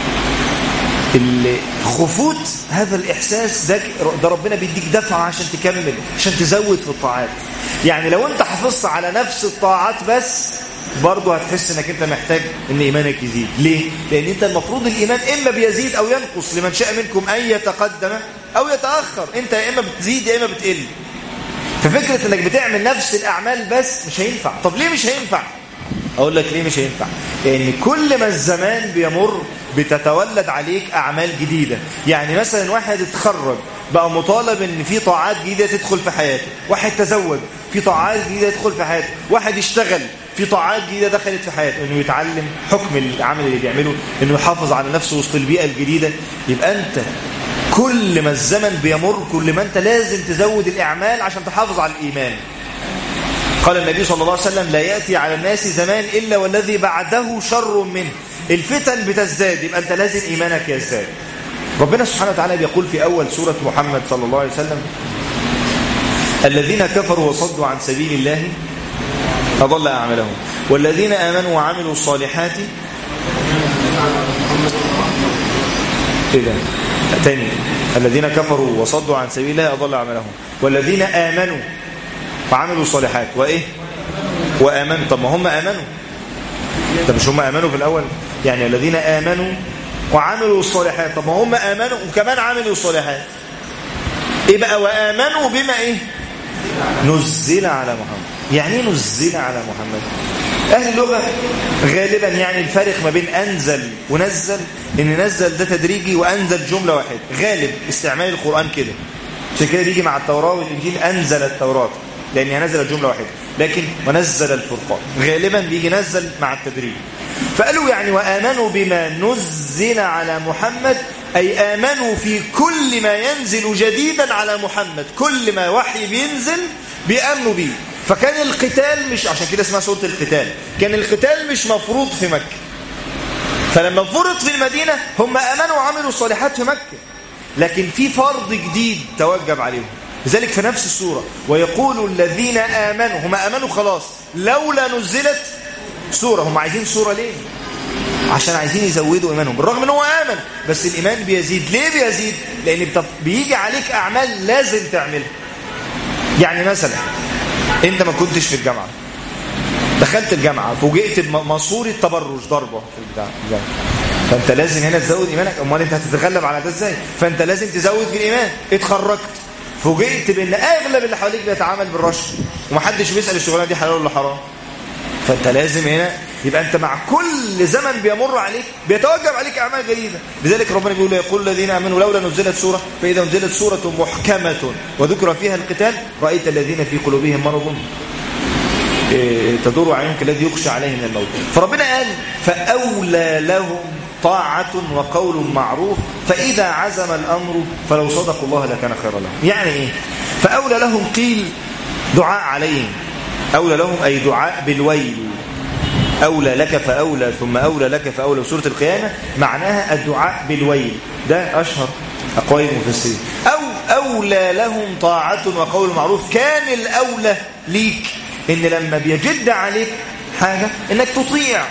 خفوت هذا الإحساس ده, ده ربنا بيديك دفعة عشان تكمل عشان تزود في الطاعات يعني لو انت حافظت على نفس الطاعات بس برضه هتحس انك انت محتاج ان ايمانك يزيد ليه؟ لان انت المفروض الايمان اما بيزيد او ينقص لمن شاء منكم ان يتقدم او يتاخر انت يا اما بتزيد يا اما بتقل ففكره انك بتعمل نفس الاعمال بس مش هينفع طب ليه مش هينفع اقول لك ليه مش هينفع لان كل ما الزمان بيمر بتتولد عليك اعمال جديده يعني مثلا واحد اتخرج بقى مطالب ان في طاعات جديده تدخل في حياته واحد تزوج في طاعات جديده تدخل في حياته واحد اشتغل في طاعات جديده دخلت في حياته انه يتعلم حكم العمل اللي بيعمله انه يحافظ على نفسه وسط البيئه الجديده يبقى انت كل ما الزمن بيمر كل ما انت لازم تزود الاعمال عشان تحافظ على الايمان قال النبي صلى الله عليه وسلم لا يأتي على الناس زمان إلا والذي بعده شر منه الفتن بتزداد يبقى أنت لازم إيمانك يزداد ربنا سبحانه وتعالى بيقول في أول سورة محمد صلى الله عليه وسلم الذين كفروا وصدوا عن سبيل الله أضل أعمالهم والذين آمنوا وعملوا الصالحات إيه ده تاني الذين كفروا وصدوا عن سبيل الله أضل أعمالهم والذين آمنوا وعملوا الصالحات وإيه وآمنوا طب ما هم آمنوا طب مش هم آمنوا في الأول يعني الذين آمنوا وعملوا الصالحات طب ما هم آمنوا وكمان عملوا الصالحات إيه بقى وآمنوا بما إيه نزل على محمد يعني ايه نزل على محمد اهل اللغه غالبا يعني الفارق ما بين انزل ونزل ان نزل ده تدريجي وانزل جمله واحده غالب استعمال القران كده عشان كده بيجي مع التوراه والانجيل انزل التوراه لانها نزلت جمله واحده لكن ونزل الفرقان غالبا بيجي نزل مع التدريج فقالوا يعني وامنوا بما نزل على محمد أي آمنوا في كل ما ينزل جديدا على محمد كل ما وحي بينزل بيأمنوا بيه فكان القتال مش عشان كده اسمها سورة القتال كان القتال مش مفروض في مكة فلما فرض في المدينة هم آمنوا وعملوا الصالحات في مكة لكن في فرض جديد توجب عليهم لذلك في نفس السورة ويقول الذين آمنوا هم آمنوا خلاص لولا نزلت سورة هم عايزين سورة ليه عشان عايزين يزودوا إيمانهم بالرغم ان هو آمن بس الإيمان بيزيد ليه بيزيد لأن بيجي عليك أعمال لازم تعملها يعني مثلا انت ما كنتش في الجامعة دخلت الجامعة فوجئت بماسورة تبرج ضربة في الجامعة فانت لازم هنا تزود ايمانك امال انت هتتغلب على ده ازاي فانت لازم تزود في الايمان اتخرجت فوجئت بان اغلب اللي حواليك بيتعامل بالرشوه ومحدش بيسال الشغلانه دي حلال ولا حرام فانت لازم هنا يبقى انت مع كل زمن بيمر عليك بيتوجب عليك اعمال جديده لذلك ربنا بيقول يقول الذين امنوا لولا نزلت سوره فاذا نزلت سوره محكمه وذكر فيها القتال رايت الذين في قلوبهم مرض تدور عليهم كالذي يخشى عليه من الموت فربنا قال فاولى لهم طاعة وقول معروف فإذا عزم الأمر فلو صدقوا الله لكان خيرا لهم يعني إيه فأولى لهم قيل دعاء عليهم أولى لهم أي دعاء بالويل أولى لك فأولى ثم أولى لك فأولى سورة القيامة معناها الدعاء بالويل ده أشهر أقوال المفسرين أو أولى لهم طاعة وقول معروف كان الأولى ليك إن لما بيجد عليك حاجة إنك تطيع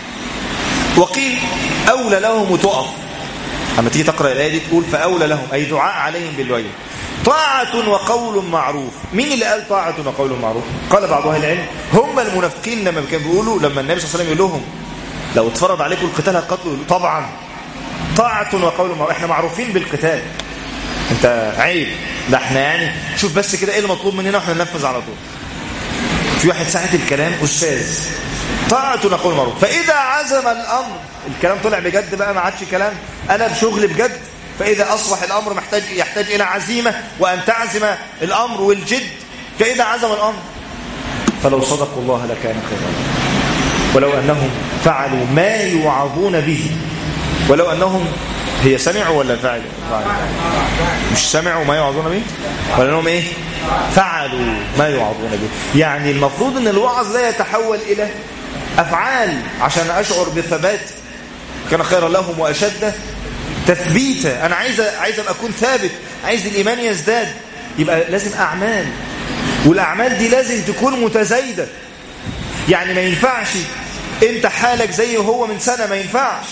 وقيل أولى لهم وتقف أما تيجي تقرأ الآية دي تقول فأولى لهم أي دعاء عليهم بالويل طاعة وقول معروف مين اللي قال طاعة وقول معروف قال بعض أهل العلم هم المنافقين لما كانوا بيقولوا لما النبي صلى الله عليه وسلم يقول لهم لو اتفرض عليكم القتال هتقتلوا طبعا طاعة وقول معروف احنا معروفين بالقتال انت عيب ده احنا يعني شوف بس كده ايه المطلوب مننا واحنا ننفذ على طول في واحد ساعة الكلام أستاذ طاعة وقول معروف فإذا عزم الأمر الكلام طلع بجد بقى ما عادش كلام أنا بشغل بجد فإذا أصبح الأمر محتاج يحتاج إلى عزيمة وأن تعزم الأمر والجد فإذا عزم الأمر فلو صدقوا الله لكان خيرا ولو أنهم فعلوا ما يوعظون به ولو أنهم هي سمعوا ولا فعلوا مش سمعوا ما يوعظون به ولا أنهم إيه فعلوا ما يوعظون به يعني المفروض أن الوعظ لا يتحول إلى أفعال عشان أشعر بالثبات كان خيرا لهم وأشد تثبيتا أنا عايز عايز أكون ثابت عايز الإيمان يزداد يبقى لازم أعمال والأعمال دي لازم تكون متزايدة يعني ما ينفعش أنت حالك زي هو من سنة ما ينفعش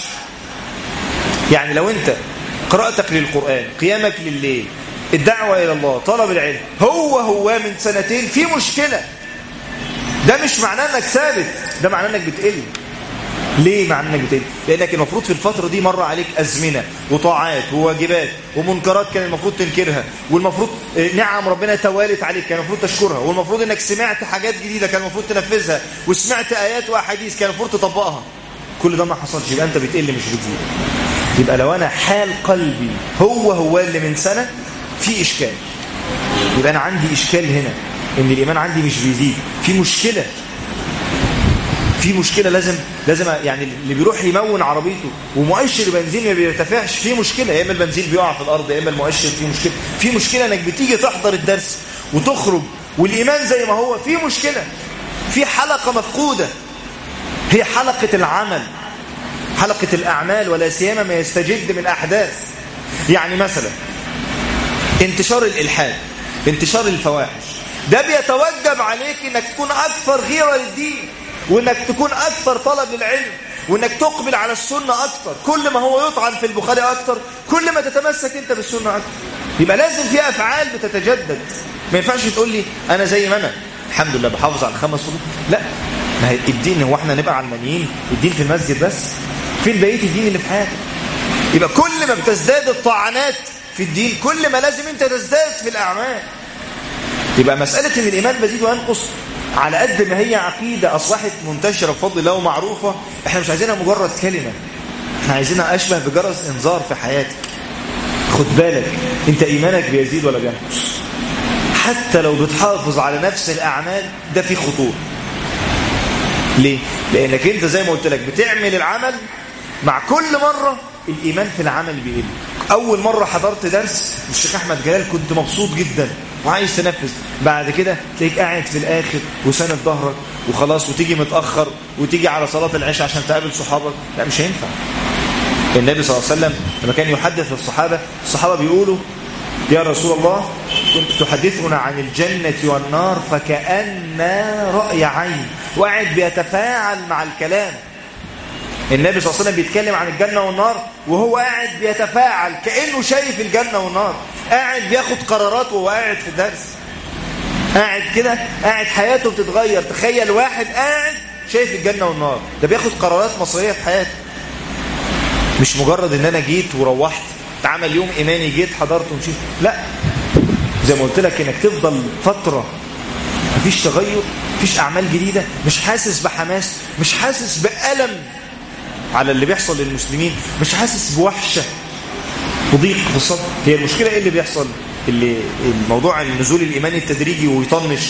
يعني لو أنت قراءتك للقرآن قيامك لليل الدعوة إلى الله طلب العلم هو هو من سنتين في مشكلة ده مش معناه أنك ثابت ده معناه أنك بتقل ليه مع انك بتقل لانك المفروض في الفتره دي مر عليك ازمنه وطاعات وواجبات ومنكرات كان المفروض تنكرها والمفروض نعم ربنا توالت عليك كان المفروض تشكرها والمفروض انك سمعت حاجات جديده كان المفروض تنفذها وسمعت ايات واحاديث كان المفروض تطبقها كل ده ما حصلش يبقى انت بتقل مش بتزيد يبقى لو انا حال قلبي هو هو اللي من سنه في اشكال يبقى انا عندي اشكال هنا ان الايمان عندي مش بيزيد في مشكله في مشكله لازم لازم يعني اللي بيروح يمون عربيته ومؤشر البنزين ما بيرتفعش في مشكله يا اما البنزين بيقع في الارض يا اما المؤشر فيه مشكله في مشكله انك بتيجي تحضر الدرس وتخرج والايمان زي ما هو في مشكله في حلقه مفقوده هي حلقه العمل حلقه الاعمال ولا سيما ما يستجد من احداث يعني مثلا انتشار الالحاد انتشار الفواحش ده بيتوجب عليك انك تكون اكثر غيره للدين وانك تكون اكثر طلب للعلم وانك تقبل على السنة اكثر كل ما هو يطعن في البخاري اكثر كل ما تتمسك انت بالسنة اكثر يبقى لازم في افعال بتتجدد ما ينفعش تقول لي انا زي ما انا الحمد لله بحافظ على الخمس فروض لا ما هي الدين هو احنا نبقى علمانيين الدين في المسجد بس فين بقيه الدين اللي في حياتك يبقى كل ما بتزداد الطعنات في الدين كل ما لازم انت تزداد في الاعمال يبقى مساله ان الايمان بيزيد وينقص على قد ما هي عقيدة أصبحت منتشرة بفضل الله ومعروفة احنا مش عايزينها مجرد كلمة احنا عايزينها أشبه بجرس إنذار في حياتك خد بالك انت إيمانك بيزيد ولا بينقص حتى لو بتحافظ على نفس الأعمال ده في خطوط ليه؟ لأنك انت زي ما قلت لك بتعمل العمل مع كل مرة الإيمان في العمل بيقل أول مرة حضرت درس الشيخ أحمد جلال كنت مبسوط جدا وعايز تنفذ بعد كده تلاقيك قاعد في الآخر وساند ظهرك وخلاص وتيجي متأخر وتيجي على صلاة العشاء عشان تقابل صحابك لا مش هينفع النبي صلى الله عليه وسلم لما كان يحدث الصحابة الصحابة بيقولوا يا رسول الله كنت تحدثنا عن الجنة والنار فكأن رأي عين وقاعد بيتفاعل مع الكلام النبي صلى الله عليه وسلم بيتكلم عن الجنة والنار وهو قاعد بيتفاعل كأنه شايف الجنة والنار قاعد بياخد قرارات وهو قاعد في الدرس قاعد كده قاعد حياته بتتغير تخيل واحد قاعد شايف الجنة والنار ده بياخد قرارات مصرية في حياته مش مجرد ان انا جيت وروحت اتعمل يوم ايماني جيت حضرت ومشيت لا زي ما قلت لك انك تفضل فترة مفيش تغير مفيش اعمال جديدة مش حاسس بحماس مش حاسس بألم على اللي بيحصل للمسلمين مش حاسس بوحشة وضيق في الصدر هي المشكلة ايه اللي بيحصل اللي الموضوع النزول الايماني التدريجي ويطنش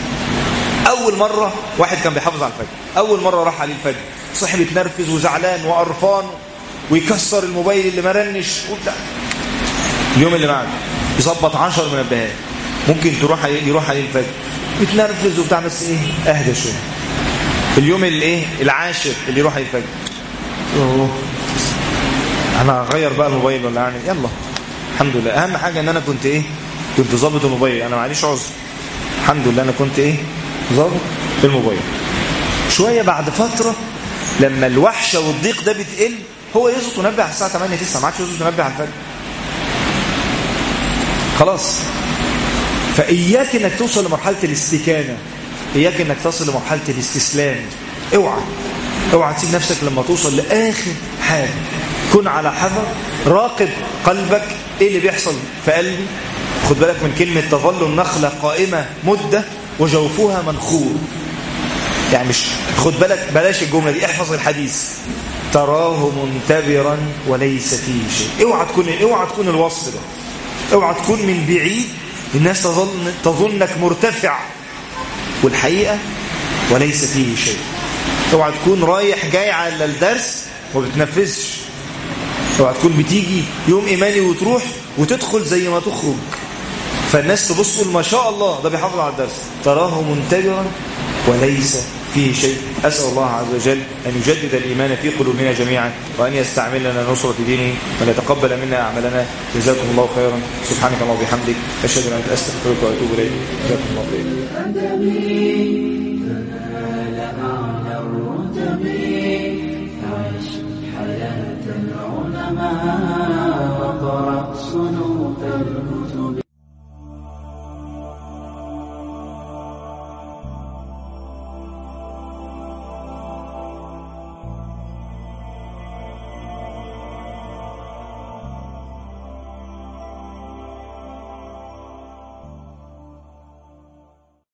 اول مرة واحد كان بيحافظ على الفجر اول مرة راح عليه الفجر صاحب يتنرفز وزعلان وقرفان ويكسر الموبايل اللي مرنش وبتاع اليوم اللي بعده يظبط 10 منبهات ممكن تروح يروح عليه الفجر يتنرفز وبتاع بس ايه اهدى شويه اليوم اللي ايه العاشر اللي يروح عليه الفجر اوه انا هغير بقى الموبايل ولا اعمل يلا الحمد لله اهم حاجه ان انا كنت ايه كنت ظابط الموبايل انا معليش عذر الحمد لله انا كنت ايه ظابط الموبايل شويه بعد فتره لما الوحشه والضيق ده بتقل هو يظبط منبه على الساعه 8 9 ما عادش يظبط منبه على الفجر خلاص فاياك انك توصل لمرحله الاستكانه اياك انك تصل لمرحله الاستسلام اوعى اوعى تسيب نفسك لما توصل لاخر حاجه كن على حذر راقب قلبك ايه اللي بيحصل في قلبي خد بالك من كلمه تظل النخله قائمه مده وجوفها منخور يعني مش خد بالك بلاش الجمله دي احفظ الحديث تراه منتبرا وليس فيه شيء اوعى تكون اوعى تكون الوصف ده اوعى تكون من بعيد الناس تظن تظنك مرتفع والحقيقه وليس فيه شيء اوعى تكون رايح جاي على الدرس وما بتنفذش اوعى تكون بتيجي يوم ايماني وتروح وتدخل زي ما تخرج فالناس تبص تقول ما شاء الله ده بيحافظ على الدرس تراه منتبرا وليس فيه شيء أسأل الله عز وجل أن يجدد الإيمان في قلوبنا جميعا وأن يستعملنا نصرة دينه وأن يتقبل منا أعمالنا جزاكم الله خيرا سبحانك اللهم وبحمدك أشهد أن لا أستغفرك وأتوب إليك جزاكم الله خيرا حياة العلماء وقرأ صنوف الهدى